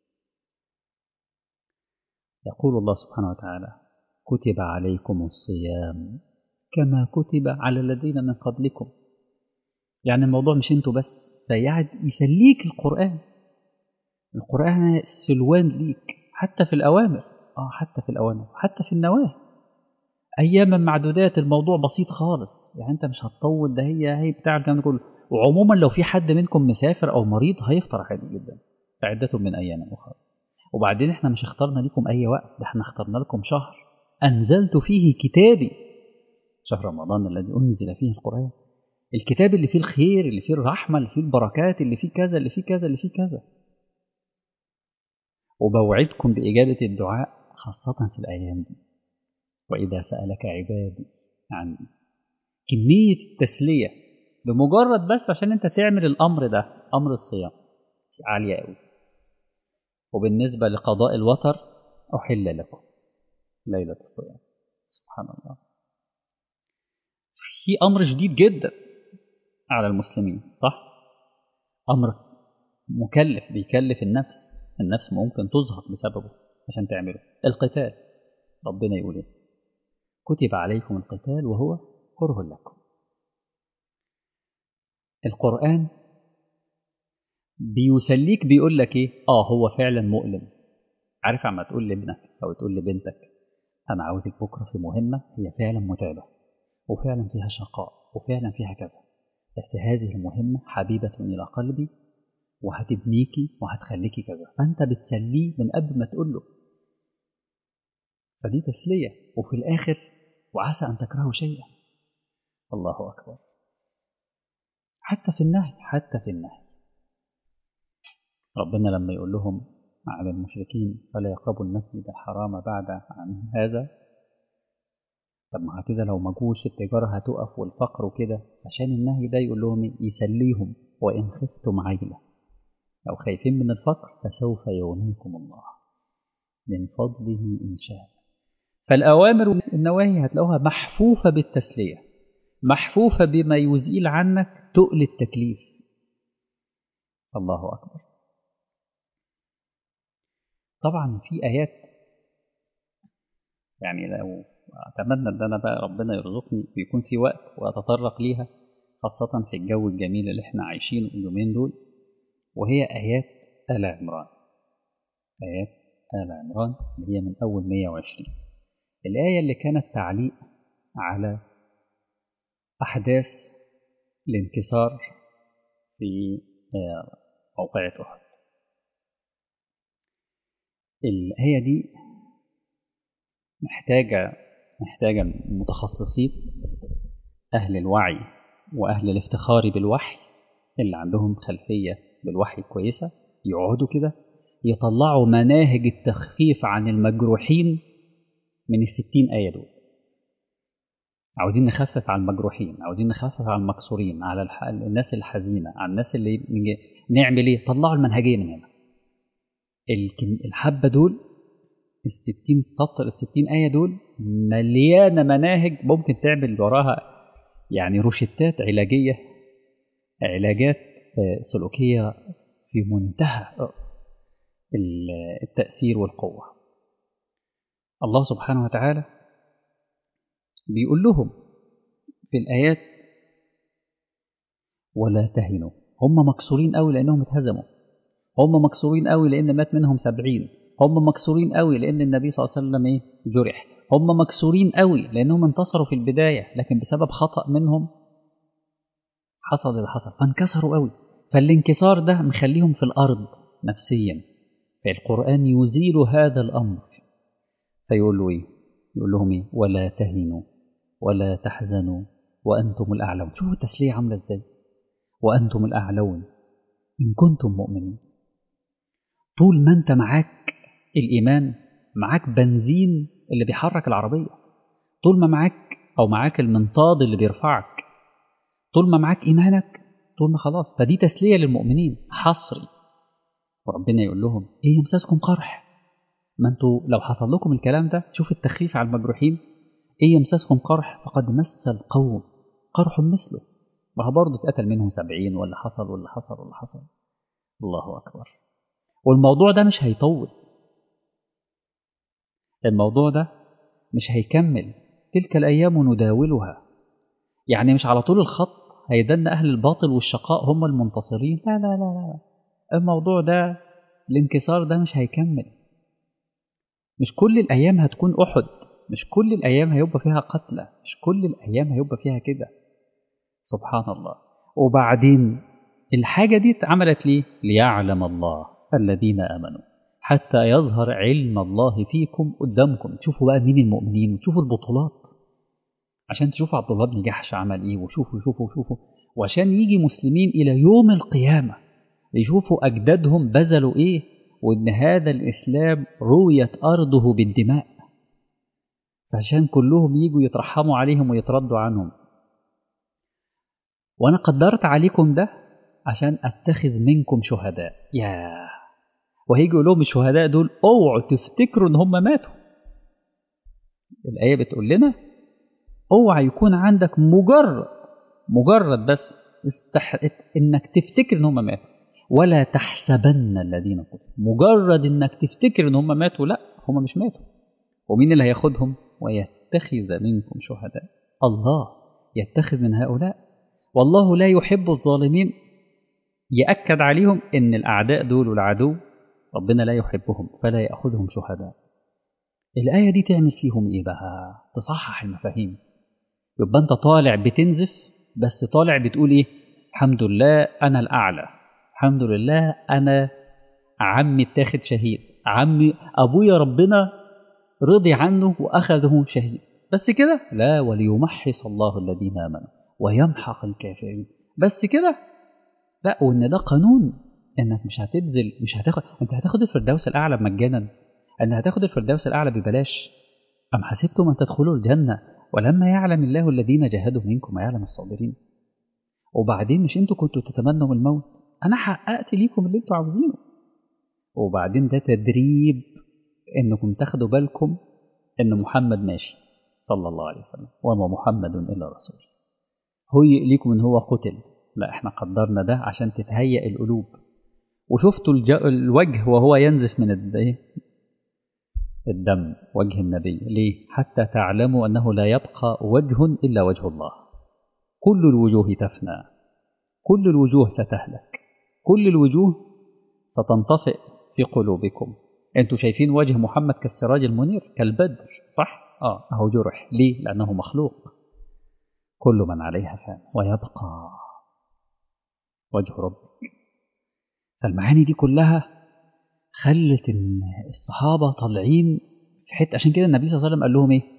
يقول الله سبحانه وتعالى كتب عليكم الصيام كما كتب على الذين من قبلكم يعني الموضوع مش انتوا بس فيقعد يسليك القرآن القرآن سلوان ليك حتى في الأوامر اه حتى في الأوامر حتى في النواهي أياما معدودات الموضوع بسيط خالص يعني أنت مش هتطول ده هي هي بتاع الكلام ده كله وعموما لو في حد منكم مسافر أو مريض هيفطر عادي جدا فعدته من أيام أخرى وبعدين احنا مش اخترنا لكم أي وقت ده احنا اخترنا لكم شهر أنزلت فيه كتابي شهر رمضان الذي أنزل فيه القرآن الكتاب اللي فيه الخير اللي فيه الرحمة اللي فيه البركات اللي فيه كذا اللي فيه كذا اللي فيه كذا وبوعدكم بإجابة الدعاء خاصة في الأيام دي وإذا سألك عبادي عني كمية التسلية بمجرد بس عشان أنت تعمل الأمر ده أمر الصيام عالية أوي وبالنسبة لقضاء الوتر أحل لكم ليلة الصيام سبحان الله في أمر شديد جدا على المسلمين صح؟ أمر مكلف بيكلف النفس النفس ممكن تزهق بسببه عشان تعمله القتال ربنا يقول ايه كتب عليكم القتال وهو كره لكم القرآن بيسليك بيقول لك ايه اه هو فعلا مؤلم عارف عما تقول لابنك او تقول لبنتك انا عاوزك بكره في مهمه هي فعلا متعبه وفعلا فيها شقاء وفعلا فيها كذا بس هذه المهمه حبيبه الى قلبي وهتبنيكي وهتخليكي كذا فانت بتسليه من قبل ما تقول له فدي تسليه وفي الاخر وعسى ان تكرهوا شيئا الله اكبر حتى في النهي حتى في النهي ربنا لما يقول لهم على المشركين فلا يقربوا المسجد الحرام بعد عن هذا طب ما كده لو ما جوش التجارة هتقف والفقر وكده عشان النهي ده يقول لهم يسليهم وإن خفتم عيلة لو خايفين من الفقر فسوف يغنيكم الله من فضله إن شاء فالأوامر والنواهي هتلاقوها محفوفة بالتسلية محفوفة بما يزيل عنك تقل التكليف الله أكبر طبعا في آيات يعني لو أتمنى إن أنا بقى ربنا يرزقني ويكون في وقت وأتطرق ليها خاصة في الجو الجميل اللي احنا عايشينه اليومين دول وهي آيات آل عمران آيات آل عمران اللي هي من أول 120 الآية اللي كانت تعليق على أحداث الانكسار في موقعة أحد الآية دي محتاجة محتاجة متخصصين أهل الوعي وأهل الافتخار بالوحي اللي عندهم خلفية بالوحي كويسة يقعدوا كده يطلعوا مناهج التخفيف عن المجروحين من الستين آية دول عاوزين نخفف على المجروحين عاوزين نخفف على المكسورين على الح... الناس الحزينة على الناس اللي نعمل ايه طلعوا المنهجية من هنا الحبة دول الستين سطر الستين آية دول مليانة مناهج ممكن تعمل وراها يعني روشتات علاجية علاجات سلوكية في منتهى التأثير والقوة الله سبحانه وتعالى بيقول لهم في الآيات ولا تهنوا هم مكسورين قوي لأنهم اتهزموا هم مكسورين قوي لأن مات منهم سبعين هم مكسورين قوي لأن النبي صلى الله عليه وسلم إيه جرح هم مكسورين قوي لأنهم انتصروا في البداية لكن بسبب خطأ منهم حصل اللي حصل فانكسروا قوي فالانكسار ده مخليهم في الأرض نفسيا فالقرآن يزيل هذا الأمر فيقول له إيه يقول لهم إيه ولا تهنوا ولا تحزنوا وأنتم الأعلون شوفوا التسلية عاملة إزاي وأنتم الأعلون إن كنتم مؤمنين طول ما أنت معاك الإيمان معاك بنزين اللي بيحرك العربية طول ما معاك أو معاك المنطاد اللي بيرفعك طول ما معاك إيمانك طول ما خلاص فدي تسلية للمؤمنين حصري وربنا يقول لهم إيه يمسسكم قرح ما انتوا لو حصل لكم الكلام ده شوف التخفيف على المجروحين إيه يمسسكم قرح فقد مس القوم قرح مثله ما هو برضه اتقتل منهم سبعين ولا حصل ولا حصل ولا حصل الله أكبر والموضوع ده مش هيطول الموضوع ده مش هيكمل تلك الأيام نداولها يعني مش على طول الخط هيدن أهل الباطل والشقاء هم المنتصرين لا لا لا لا الموضوع ده الانكسار ده مش هيكمل مش كل الأيام هتكون أحد مش كل الأيام هيبقى فيها قتلى مش كل الأيام هيبقى فيها كده سبحان الله وبعدين الحاجة دي اتعملت ليه ليعلم الله الذين آمنوا حتى يظهر علم الله فيكم قدامكم تشوفوا بقى مين المؤمنين وتشوفوا البطولات عشان تشوفوا عبد الله بن جحش عمل ايه وشوفوا شوفوا شوفوا وعشان يجي مسلمين الى يوم القيامه يشوفوا اجدادهم بذلوا ايه وان هذا الاسلام رويت ارضه بالدماء فعشان كلهم يجوا يترحموا عليهم ويتردوا عنهم وانا قدرت عليكم ده عشان اتخذ منكم شهداء يا وهيجي يقول لهم الشهداء دول اوعوا تفتكروا ان هم ماتوا الايه بتقول لنا اوعى يكون عندك مجرد مجرد بس استح... انك تفتكر ان هم ماتوا ولا تحسبن الذين قتلوا مجرد انك تفتكر ان هم ماتوا لا هم مش ماتوا ومين اللي هياخدهم ويتخذ منكم شهداء الله يتخذ من هؤلاء والله لا يحب الظالمين يأكد عليهم ان الاعداء دول والعدو ربنا لا يحبهم فلا يأخذهم شهداء الآية دي تعمل فيهم إيه بقى؟ تصحح المفاهيم يبقى أنت طالع بتنزف بس طالع بتقول إيه؟ الحمد لله أنا الأعلى الحمد لله أنا عمي اتاخد شهيد عمي أبويا ربنا رضي عنه وأخذه شهيد بس كده؟ لا وليمحص الله الذين آمنوا ويمحق الكافرين بس كده؟ لا وإن ده قانون انك مش هتبذل مش هتاخد انت هتاخد الفردوس الاعلى مجانا ان هتاخد الفردوس الاعلى ببلاش ام حسبتم ان تدخلوا الجنه ولما يعلم الله الذين جاهدوا منكم ويعلم الصابرين وبعدين مش انتوا كنتوا تتمنوا الموت انا حققت ليكم اللي انتوا عاوزينه وبعدين ده تدريب انكم تاخدوا بالكم ان محمد ماشي صلى الله عليه وسلم وما محمد الا رسول هيئ ليكم ان هو قتل لا احنا قدرنا ده عشان تتهيأ القلوب وشفتوا الوجه وهو ينزف من الدم وجه النبي ليه حتى تعلموا أنه لا يبقى وجه إلا وجه الله كل الوجوه تفنى كل الوجوه ستهلك كل الوجوه ستنطفئ في قلوبكم انتوا شايفين وجه محمد كالسراج المنير كالبدر صح اه اهو جرح ليه لانه مخلوق كل من عليها فان ويبقى وجه ربك فالمعاني دي كلها خلت ان الصحابه طالعين في حته عشان كده النبي صلى الله عليه وسلم قال لهم ايه؟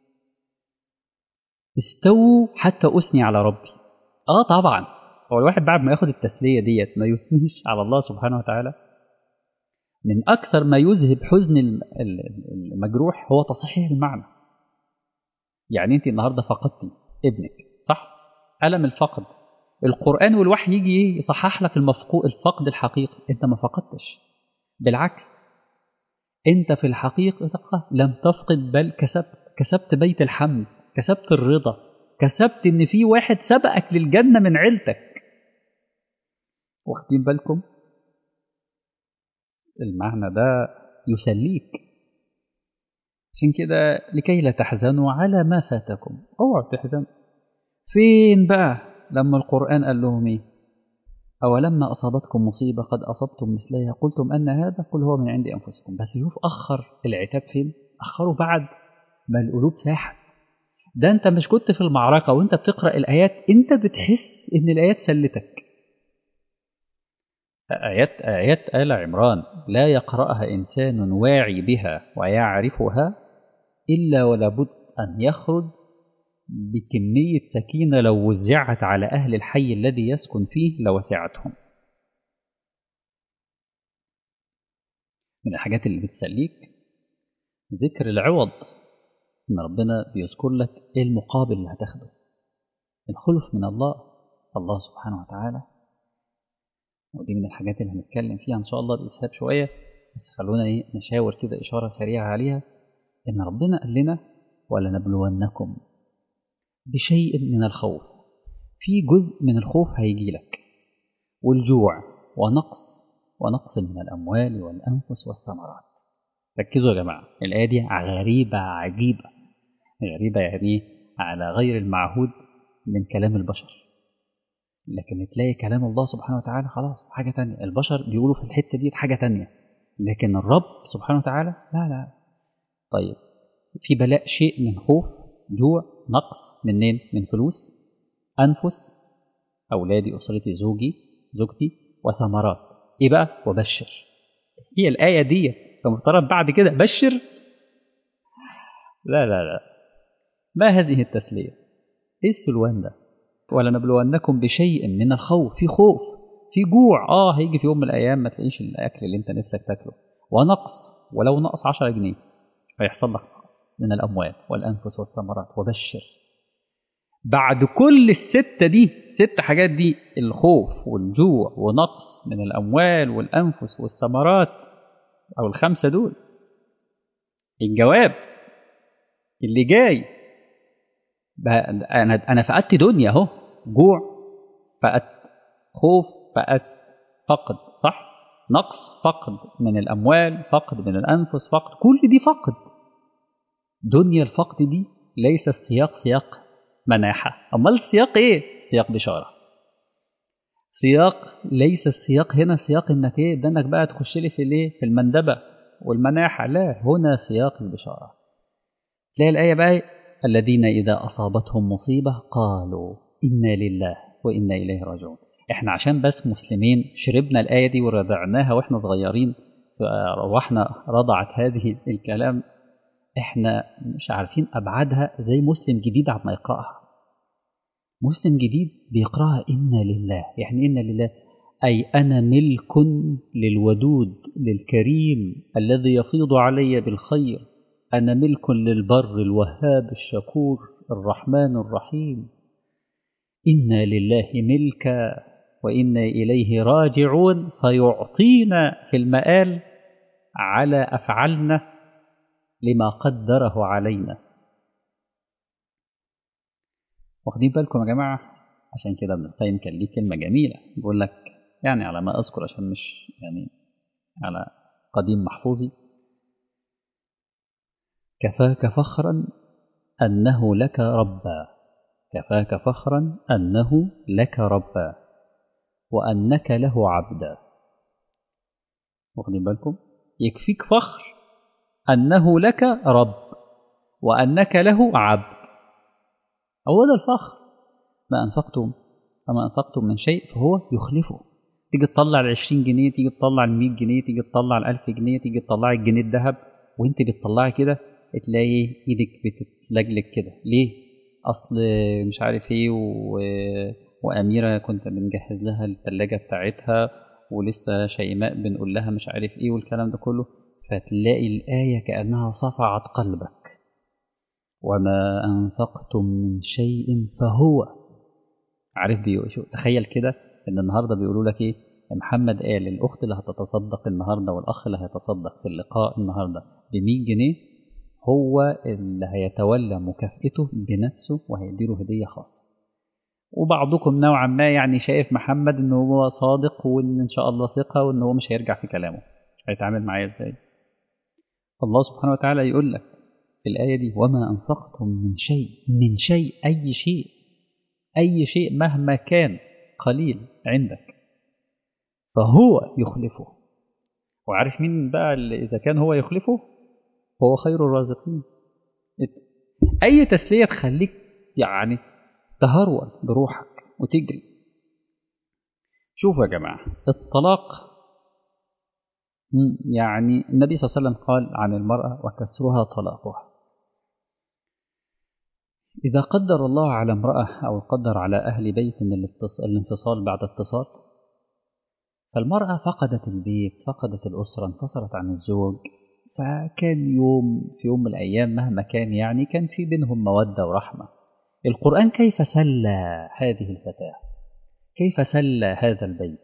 استووا حتى اثني على ربي. اه طبعا هو الواحد بعد ما ياخد التسليه ديت ما يثنيش على الله سبحانه وتعالى من اكثر ما يذهب حزن المجروح هو تصحيح المعنى. يعني انت النهارده فقدتي ابنك صح؟ الم الفقد القرآن والوحي يجي يصحح لك المفقود الفقد الحقيقي انت ما فقدتش بالعكس انت في الحقيقة لم تفقد بل كسبت كسبت بيت الحمد كسبت الرضا كسبت ان في واحد سبقك للجنة من عيلتك واخدين بالكم المعنى ده يسليك عشان كده لكي لا تحزنوا على ما فاتكم اوعوا تحزنوا فين بقى لما القرآن قال لهم ايه أولما أصابتكم مصيبة قد أصبتم مثلها قلتم أن هذا قل هو من عند أنفسكم بس شوف أخر العتاب فين أخره بعد ما القلوب ساحت ده أنت مش كنت في المعركة وأنت بتقرأ الآيات أنت بتحس إن الآيات سلتك آيات آيات آل عمران لا يقرأها إنسان واعي بها ويعرفها إلا ولابد أن يخرج بكمية سكينة لو وزعت على أهل الحي الذي يسكن فيه لوسعتهم من الحاجات اللي بتسليك ذكر العوض ان ربنا بيذكر لك ايه المقابل اللي هتاخده الخلف من الله الله سبحانه وتعالى ودي من الحاجات اللي هنتكلم فيها ان شاء الله باسهاب شويه بس خلونا ايه نشاور كده اشاره سريعه عليها ان ربنا قال لنا ولنبلونكم بشيء من الخوف في جزء من الخوف هيجي لك والجوع ونقص ونقص من الاموال والانفس والثمرات ركزوا يا جماعه الايه دي غريبه عجيبه غريبه يعني على غير المعهود من كلام البشر لكن تلاقي كلام الله سبحانه وتعالى خلاص حاجة تانية البشر بيقولوا في الحتة دي حاجة تانية لكن الرب سبحانه وتعالى لا لا طيب في بلاء شيء من خوف جوع نقص منين من فلوس أنفس أولادي أسرتي زوجي زوجتي وثمرات إيه بقى وبشر هي الآية دي فمفترض بعد كده بشر لا لا لا ما هذه التسلية إيه السلوان ده ولنبلونكم بشيء من الخوف في خوف في جوع اه هيجي في يوم من الايام ما تلاقيش الاكل اللي انت نفسك تاكله ونقص ولو نقص 10 جنيه هيحصل لك من الاموال والانفس والثمرات وبشر بعد كل الستة دي ست حاجات دي الخوف والجوع ونقص من الأموال والأنفس والثمرات أو الخمسة دول الجواب اللي جاي انا انا فقدت دنيا اهو جوع فقدت خوف فقدت فقد صح نقص فقد من الاموال فقد من الانفس فقد كل دي فقد دنيا الفقد دي ليس السياق سياق مناحة أمال السياق إيه؟ سياق بشارة سياق ليس السياق هنا سياق إنك إيه ده إنك بقى تخش لي في الإيه؟ في المندبة والمناحة لا هنا سياق البشارة تلاقي الآية بقى الذين إذا أصابتهم مصيبة قالوا إنا لله وإنا إليه راجعون إحنا عشان بس مسلمين شربنا الآية دي ورضعناها وإحنا صغيرين روحنا رضعت هذه الكلام إحنا مش عارفين أبعادها زي مسلم جديد عما يقرأها مسلم جديد بيقرأها إنا لله يعني إنا لله أي أنا ملك للودود للكريم الذي يفيض علي بالخير أنا ملك للبر الوهاب الشكور الرحمن الرحيم إنا لله ملكا وإنا إليه راجعون فيعطينا في المآل على أفعالنا لما قدره علينا واخدين بالكم يا جماعة عشان كده ابن القيم كان ليه كلمة جميلة بيقول لك يعني على ما أذكر عشان مش يعني على قديم محفوظي كفاك فخرا أنه لك ربا كفاك فخرا أنه لك ربا وأنك له عبدا واخدين بالكم يكفيك فخر أنه لك رب وأنك له عبد هو ده الفخر ما أنفقتم فما أنفقتم من شيء فهو يخلفه تيجي تطلع ال 20 جنيه تيجي تطلع ال 100 جنيه تيجي تطلع ال 1000 جنيه تيجي تطلع الجنيه الذهب وانت بتطلعي كده تلاقي ايدك بتتلجلج كده ليه اصل مش عارف ايه و... واميره كنت بنجهز لها الثلاجه بتاعتها ولسه شيماء بنقول لها مش عارف ايه والكلام ده كله فتلاقي الايه كانها صفعت قلبك وما انفقتم من شيء فهو عارف بيقول شو تخيل كده ان النهارده بيقولوا لك ايه محمد قال الاخت اللي هتتصدق النهارده والاخ اللي هيتصدق في اللقاء النهارده ب 100 جنيه هو اللي هيتولى مكافئته بنفسه وهيديله هدية خاصة وبعضكم نوعا ما يعني شايف محمد ان هو صادق وان ان شاء الله ثقة وان هو مش هيرجع في كلامه هيتعامل معايا ازاي الله سبحانه وتعالى يقول لك في الآية دي وما أنفقتم من شيء من شيء أي شيء أي شيء مهما كان قليل عندك فهو يخلفه وعارف مين بقى اللي إذا كان هو يخلفه هو خير الرازقين أي تسلية تخليك يعني تهرول بروحك وتجري شوفوا يا جماعة الطلاق يعني النبي صلى الله عليه وسلم قال عن المرأة وكسرها طلاقها إذا قدر الله على امرأة أو قدر على أهل بيت الانفصال بعد اتصال فالمرأة فقدت البيت فقدت الأسرة انفصلت عن الزوج فكان يوم في يوم من الأيام مهما كان يعني كان في بينهم مودة ورحمة القرآن كيف سلى هذه الفتاة كيف سلى هذا البيت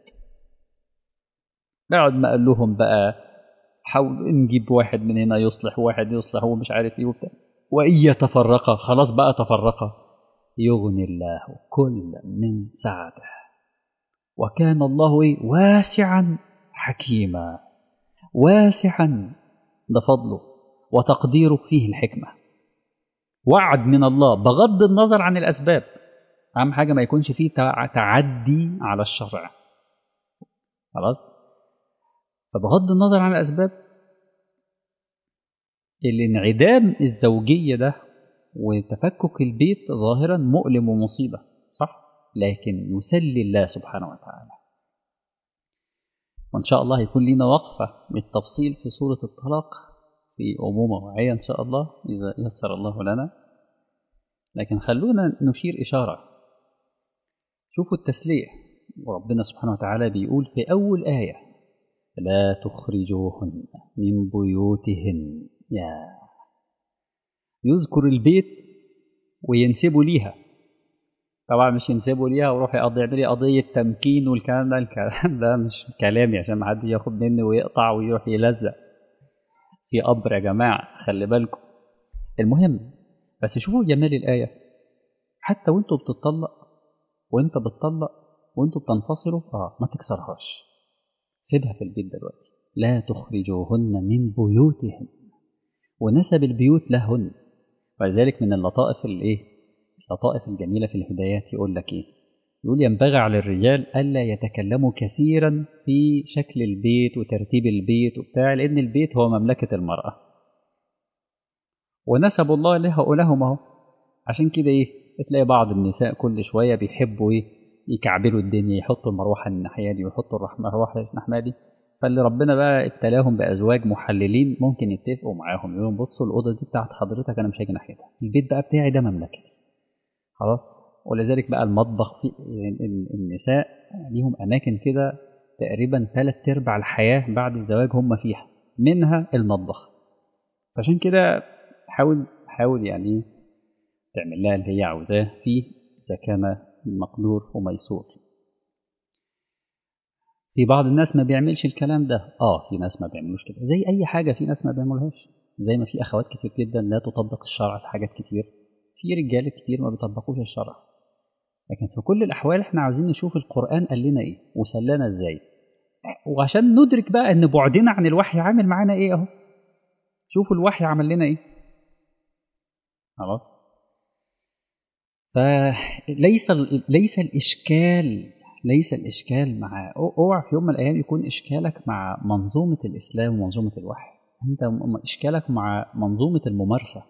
بعد ما قال لهم بقى حاول نجيب واحد من هنا يصلح واحد يصلح ومش عارف ايه وبتاع وإن يتفرقا خلاص بقى تفرقا يغني الله كل من سعته وكان الله إيه؟ واسعا حكيما واسعا ده فضله وتقديره فيه الحكمة وعد من الله بغض النظر عن الأسباب أهم حاجة ما يكونش فيه تعدي على الشرع خلاص فبغض النظر عن الأسباب الانعدام الزوجية ده وتفكك البيت ظاهرا مؤلم ومصيبة صح لكن يسلي الله سبحانه وتعالى وإن شاء الله يكون لنا وقفة بالتفصيل في سورة الطلاق في أمومة وعية إن شاء الله إذا يسر الله لنا لكن خلونا نشير إشارة شوفوا التسلية وربنا سبحانه وتعالى بيقول في أول آية لا تخرجوهن من بيوتهن يا يذكر البيت وينسبوا ليها طبعا مش ينسبوا ليها ويروح يقضي يعمل لي قضيه تمكين والكلام ده الكلام ده مش كلامي عشان ما حد ياخد مني ويقطع ويروح يلزق في قبر يا جماعه خلي بالكم المهم بس شوفوا جمال الايه حتى وانتوا بتطلق وانت بتطلق وانتوا بتنفصلوا اه ما تكسرهاش سيبها في البيت دلوقتي لا تخرجوهن من بيوتهن ونسب البيوت لهن ولذلك من اللطائف الايه اللطائف الجميله في الهدايات يقول لك ايه يقول ينبغي على الرجال الا يتكلموا كثيرا في شكل البيت وترتيب البيت وبتاع لان البيت هو مملكه المراه ونسب الله لها لهم اهو عشان كده ايه تلاقي بعض النساء كل شويه بيحبوا ايه يكعبلوا الدنيا يحطوا المروحه الناحيه دي ويحطوا المروحه الناحيه دي فاللي ربنا بقى ابتلاهم بازواج محللين ممكن يتفقوا معاهم يقولوا بصوا الاوضه دي بتاعت حضرتك انا مش هاجي ناحيتها البيت بقى بتاعي ده مملكتي خلاص ولذلك بقى المطبخ في النساء ليهم اماكن كده تقريبا ثلاث ارباع الحياه بعد الزواج هم فيها منها المطبخ عشان كده حاول حاول يعني تعمل لها اللي هي عاوزاه فيه اذا كان مقدور وميسور في بعض الناس ما بيعملش الكلام ده اه في ناس ما بيعملوش كده زي اي حاجه في ناس ما بيعملوهاش زي ما في اخوات كتير جدا لا تطبق الشرع في حاجات كتير في رجاله كتير ما بيطبقوش الشرع لكن في كل الاحوال احنا عاوزين نشوف القران قال لنا ايه وسلانا ازاي وعشان ندرك بقى ان بعدنا عن الوحي عامل معانا ايه اهو شوفوا الوحي عمل لنا ايه خلاص فليس ليس الاشكال ليس الاشكال مع اوعى في يوم من الايام يكون اشكالك مع منظومه الاسلام ومنظومه الوحي انت اشكالك مع منظومه الممارسه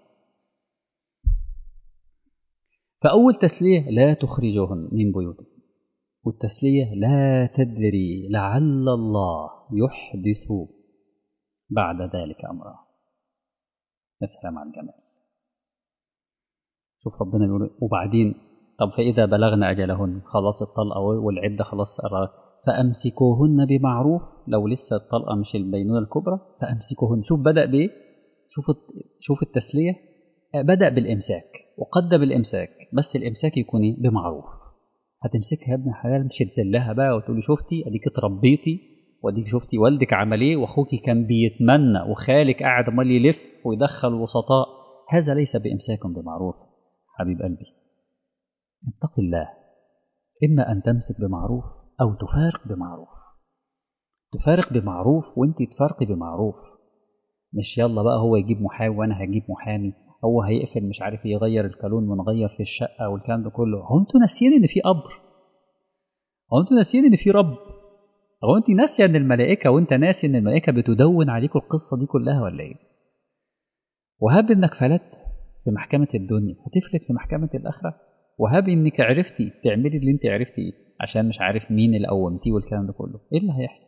فأول تسلية لا تخرجوهن من بيوتهم والتسلية لا تدري لعل الله يحدث بعد ذلك أمرا يا سلام على الجمال شوف ربنا بيقول وبعدين طب فإذا بلغنا أجلهن خلاص الطلقة والعدة خلاص قررت فأمسكوهن بمعروف لو لسه الطلقة مش البينونة الكبرى فأمسكوهن شوف بدأ بإيه شوف شوف التسلية بدأ بالإمساك وقدم الإمساك بس الإمساك يكون إيه بمعروف هتمسكها يا ابن حلال مش تذلها بقى وتقولي شفتي اديك اتربيتي واديك شفتي والدك عمل ايه واخوك كان بيتمنى وخالك قاعد امال يلف ويدخل وسطاء هذا ليس بامساك بمعروف حبيب قلبي اتق الله اما ان تمسك بمعروف او تفارق بمعروف تفارق بمعروف وانت تفارقي بمعروف مش يلا بقى هو يجيب محامي وانا هجيب محامي هو هيقفل مش عارف يغير الكالون ونغير في الشقه والكلام ده كله هو انتوا ناسيين ان في قبر هو انتوا ناسيين ان في رب هو انت ناسيه ان الملائكه وانت ناسي ان الملائكه بتدون عليكم القصه دي كلها ولا ايه وهب انك فلت في محكمه الدنيا هتفلت في محكمه الاخره وهب انك عرفتي تعملي اللي انت عرفتي عشان مش عارف مين اللي قومتيه والكلام ده كله ايه اللي هيحصل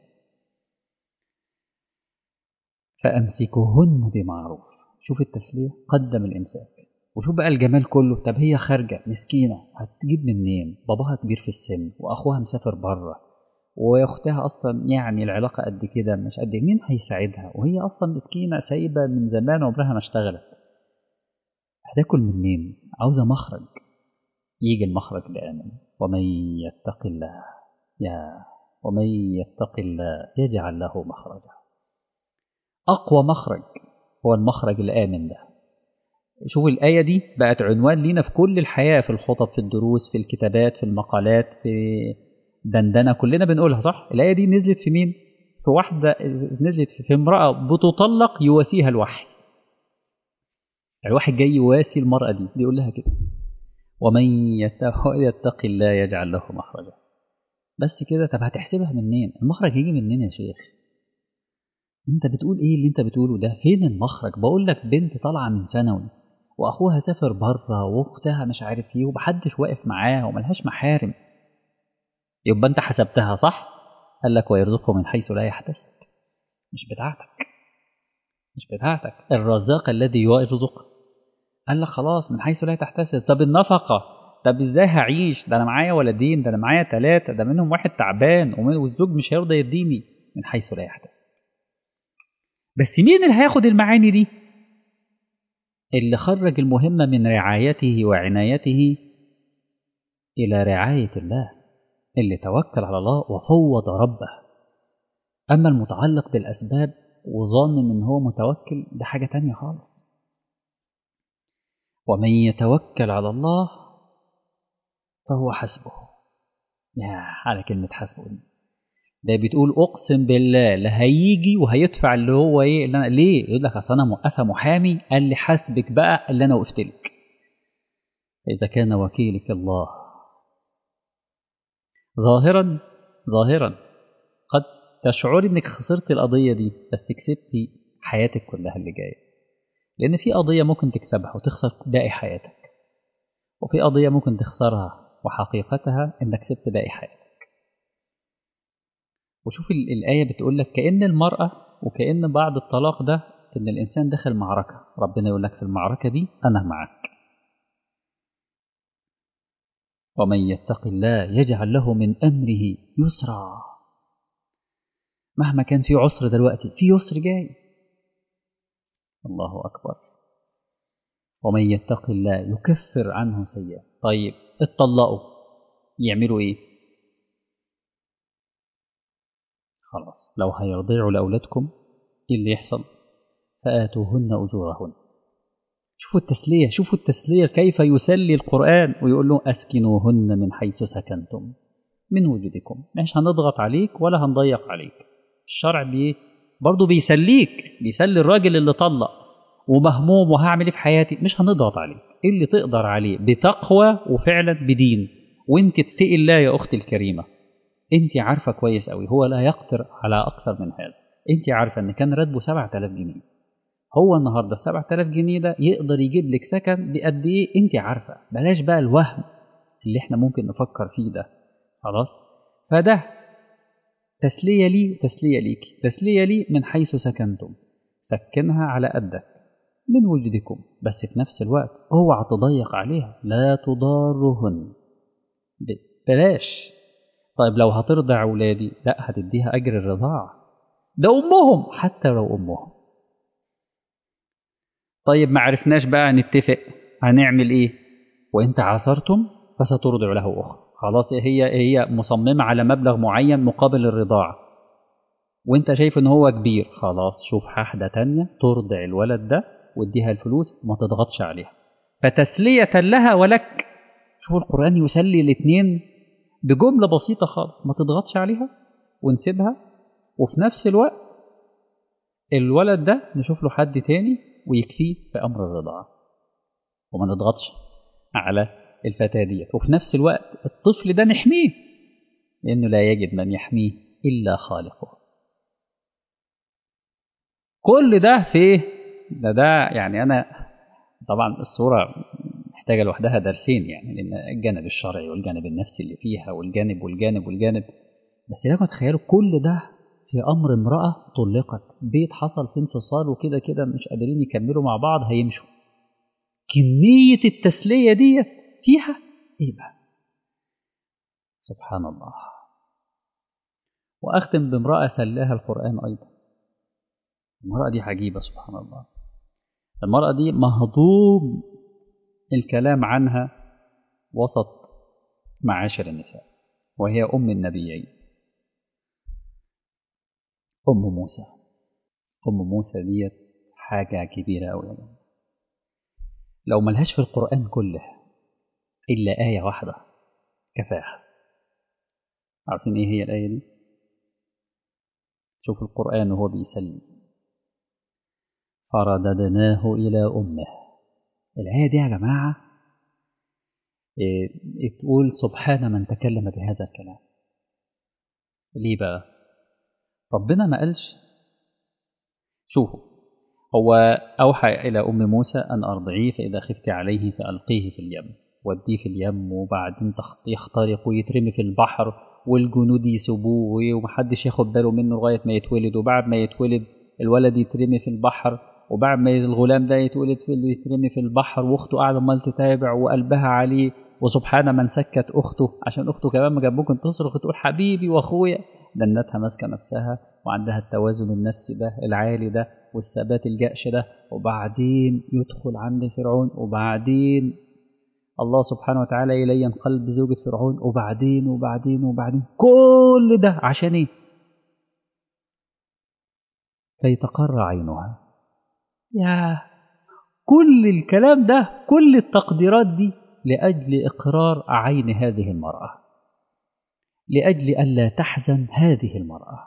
فامسكوهن بمعروف شوف التسليه قدم الامساك وشوف بقى الجمال كله طب هي خارجه مسكينه هتجيب منين باباها كبير في السن واخوها مسافر بره واختها اصلا يعني العلاقه قد كده مش قد مين هيساعدها وهي اصلا مسكينه سايبه من زمان عمرها ما اشتغلت هتاكل منين عاوزه مخرج يجي المخرج الامن ومن يتق الله يا ومن يتق الله يجعل له مخرجا اقوى مخرج هو المخرج الامن ده شوف الآية دي بقت عنوان لينا في كل الحياة في الخطب في الدروس في الكتابات في المقالات في دندنة كلنا بنقولها صح الآية دي نزلت في مين في واحدة نزلت في امرأة بتطلق يواسيها الوحي الوحي جاي يواسي المرأة دي بيقول لها كده ومن يتق الله يجعل له مخرجا بس كده طب هتحسبها منين المخرج يجي منين يا شيخ انت بتقول ايه اللي انت بتقوله ده فين المخرج بقول لك بنت طالعه من ثانوي واخوها سافر بره واختها مش عارف ايه ومحدش واقف معاها وملهاش محارم يبقى انت حسبتها صح قال لك ويرزقه من حيث لا يحتسب مش بتاعتك مش بتاعتك الرزاق الذي يرزق قال لك خلاص من حيث لا تحتسب طب النفقه طب ازاي هعيش ده انا معايا ولدين ده انا معايا ثلاثه ده منهم واحد تعبان والزوج مش هيرضى يديني من حيث لا يحتسب بس مين اللي هياخد المعاني دي اللي خرج المهمة من رعايته وعنايته إلى رعاية الله اللي توكل على الله وفوض ربه أما المتعلق بالأسباب وظن إن هو متوكل ده حاجة تانية خالص ومن يتوكل على الله فهو حسبه يا على كلمة حسبه دي ده بتقول اقسم بالله لا هيجي وهيدفع اللي هو ايه اللي أنا ليه يقول لك اصل انا موقفه محامي قال لي حاسبك بقى اللي انا وقفت لك اذا كان وكيلك الله ظاهرا ظاهرا قد تشعري انك خسرت القضيه دي بس كسبتي حياتك كلها اللي جايه لان في قضيه ممكن تكسبها وتخسر باقي حياتك وفي قضيه ممكن تخسرها وحقيقتها انك كسبت باقي حياتك وشوف الآية بتقول لك كأن المرأة وكأن بعد الطلاق ده إن الإنسان دخل معركة ربنا يقول لك في المعركة دي أنا معك ومن يتق الله يجعل له من أمره يسرا مهما كان في عسر دلوقتي في يسر جاي الله أكبر ومن يتق الله يكفر عنه سيئة طيب اتطلقوا يعملوا ايه خلاص لو هيرضعوا لأولادكم إيه اللي يحصل فآتوهن أجورهن شوفوا التسلية شوفوا التسلية كيف يسلي القرآن ويقول له أسكنوهن من حيث سكنتم من وجودكم مش هنضغط عليك ولا هنضيق عليك الشرع بيه برضه بيسليك بيسلي الراجل اللي طلق ومهموم وهعمل ايه في حياتي مش هنضغط عليك إيه اللي تقدر عليه بتقوى وفعلا بدين وانت تتقي الله يا اختي الكريمه انت عارفه كويس قوي هو لا يقدر على اكثر من هذا انت عارفه ان كان راتبه 7000 جنيه هو النهارده 7000 جنيه ده يقدر يجيب لك سكن بقد ايه انت عارفه بلاش بقى الوهم اللي احنا ممكن نفكر فيه ده خلاص فده تسلية لي وتسلية ليك تسلية لي من حيث سكنتم سكنها على قدك من وجدكم بس في نفس الوقت اوعى تضيق عليها لا تضارهن بلاش طيب لو هترضع أولادي لا هتديها أجر الرضاعة ده أمهم حتى لو أمهم طيب ما عرفناش بقى نتفق هنعمل إيه وإنت عاصرتم فسترضع له أخرى خلاص هي هي مصممة على مبلغ معين مقابل الرضاعة وانت شايف ان هو كبير خلاص شوف واحدة تانية ترضع الولد ده واديها الفلوس وما تضغطش عليها فتسلية لها ولك شوف القرآن يسلي الاثنين بجملة بسيطة خالص ما تضغطش عليها ونسيبها وفي نفس الوقت الولد ده نشوف له حد تاني ويكفيه في أمر الرضاعة وما نضغطش على الفتاة ديت وفي نفس الوقت الطفل ده نحميه لأنه لا يجد من يحميه إلا خالقه كل ده في ايه ده ده يعني أنا طبعا الصورة محتاجة لوحدها درسين يعني لأن الجانب الشرعي والجانب النفسي اللي فيها والجانب والجانب والجانب بس لكم تخيلوا كل ده في أمر امرأة طلقت بيت حصل فيه انفصال وكده كده مش قادرين يكملوا مع بعض هيمشوا كمية التسلية ديت فيها ايه بقى سبحان الله وأختم بامرأة سلاها القرآن أيضا المرأة دي عجيبة سبحان الله المرأة دي مهضوم الكلام عنها وسط معاشر النساء وهي أم النبيين أم موسى أم موسى ديت حاجة كبيرة أوي لو ملهاش في القرآن كله إلا آية واحدة كفاها عارفين إيه هي الآية دي؟ شوف القرآن وهو بيسلم فرددناه إلى أمه الآية دي يا جماعة إيه تقول سبحان من تكلم بهذا الكلام ليه بقى ربنا ما قالش شوفوا هو أوحى إلى أم موسى أن أرضعيه فإذا خفت عليه فألقيه في اليم وديه في اليم وبعدين يخترق ويترمي في البحر والجنود يسيبوه ومحدش ياخد باله منه لغاية ما يتولد وبعد ما يتولد الولد يترمي في البحر وبعد ما الغلام ده يتولد في يترمي في البحر واخته قاعده امال تتابع وقلبها عليه وسبحان من سكت اخته عشان اخته كمان ما ممكن تصرخ وتقول حبيبي واخويا دنتها ماسكه نفسها وعندها التوازن النفسي ده العالي ده والثبات الجأش ده وبعدين يدخل عند فرعون وبعدين الله سبحانه وتعالى يلين قلب زوجة فرعون وبعدين وبعدين وبعدين كل ده عشان ايه؟ كي تقر عينها يا كل الكلام ده كل التقديرات دي لأجل إقرار عين هذه المرأة لأجل ألا تحزن هذه المرأة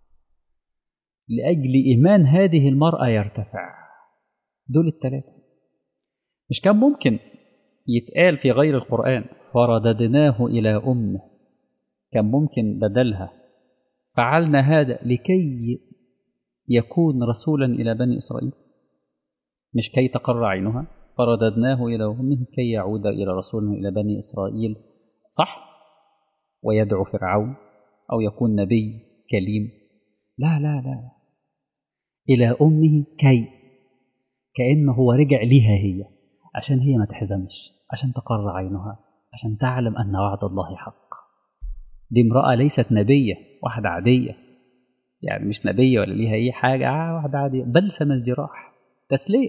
لأجل إيمان هذه المرأة يرتفع دول الثلاثة مش كان ممكن يتقال في غير القرآن فرددناه إلى أمه كان ممكن بدلها فعلنا هذا لكي يكون رسولا إلى بني إسرائيل مش كي تقر عينها فرددناه إلى أمه كي يعود إلى رسول إلى بني إسرائيل صح ويدعو فرعون أو يكون نبي كليم لا لا لا إلى أمه كي كأنه هو رجع ليها هي عشان هي ما تحزنش عشان تقر عينها عشان تعلم أن وعد الله حق دي امرأة ليست نبية واحدة عادية يعني مش نبية ولا ليها أي حاجة آه واحدة عادية بلسم الجراح تسلية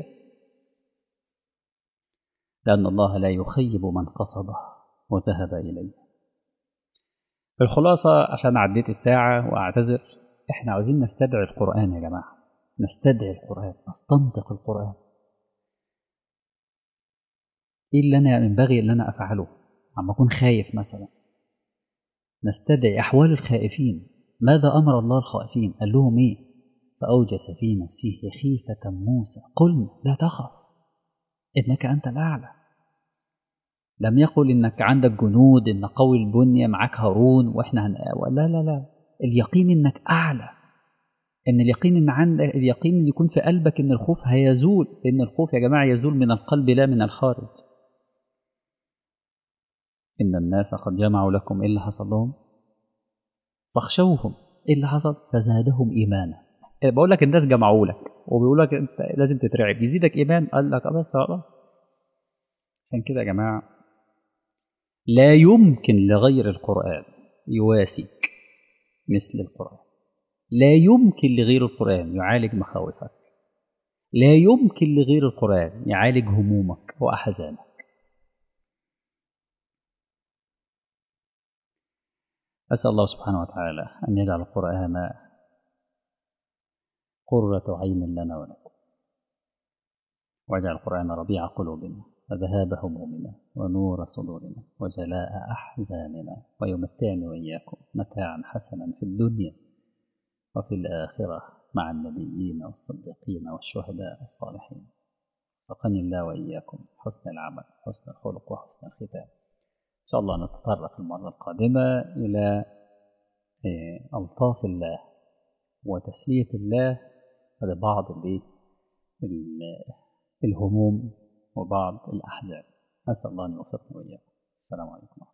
لأن الله لا يخيب من قصده وذهب إليه الخلاصة عشان عديت الساعة وأعتذر إحنا عاوزين نستدعي القرآن يا جماعة نستدعي القرآن نستنطق القرآن إيه اللي أنا ينبغي اللي أنا أفعله عم أكون خايف مثلا نستدعي أحوال الخائفين ماذا أمر الله الخائفين قال لهم إيه فأوجس في نفسه خيفة موسى قلنا لا تخف إنك أنت الأعلى لم يقل إنك عندك جنود إن قوي البنية معاك هارون وإحنا هن... لا لا لا اليقين إنك أعلى إن اليقين إن عندك اليقين اللي يكون في قلبك إن الخوف هيزول لأن الخوف يا جماعة يزول من القلب لا من الخارج إن الناس قد جمعوا لكم إيه اللي حصل لهم فاخشوهم إيه اللي حصل فزادهم إيمانا بقول لك الناس جمعوا لك وبيقول لك انت لازم تترعب يزيدك ايمان قال لك بس خلاص عشان كده يا جماعه لا يمكن لغير القران يواسيك مثل القران لا يمكن لغير القران يعالج مخاوفك لا يمكن لغير القران يعالج همومك واحزانك اسال الله سبحانه وتعالى ان يجعل القران قرة عين لنا ولكم واجعل القرآن ربيع قلوبنا وذهاب همومنا ونور صدورنا وجلاء أحزاننا ويمتعني وإياكم متاعا حسنا في الدنيا وفي الآخرة مع النبيين والصديقين والشهداء الصالحين وقني الله وإياكم حسن العمل حسن الخلق وحسن الختام إن شاء الله نتطرق المرة القادمة إلى ألطاف الله وتسلية الله لبعض الهموم وبعض الأحزان أسأل الله أن يوفقنا وإياكم السلام عليكم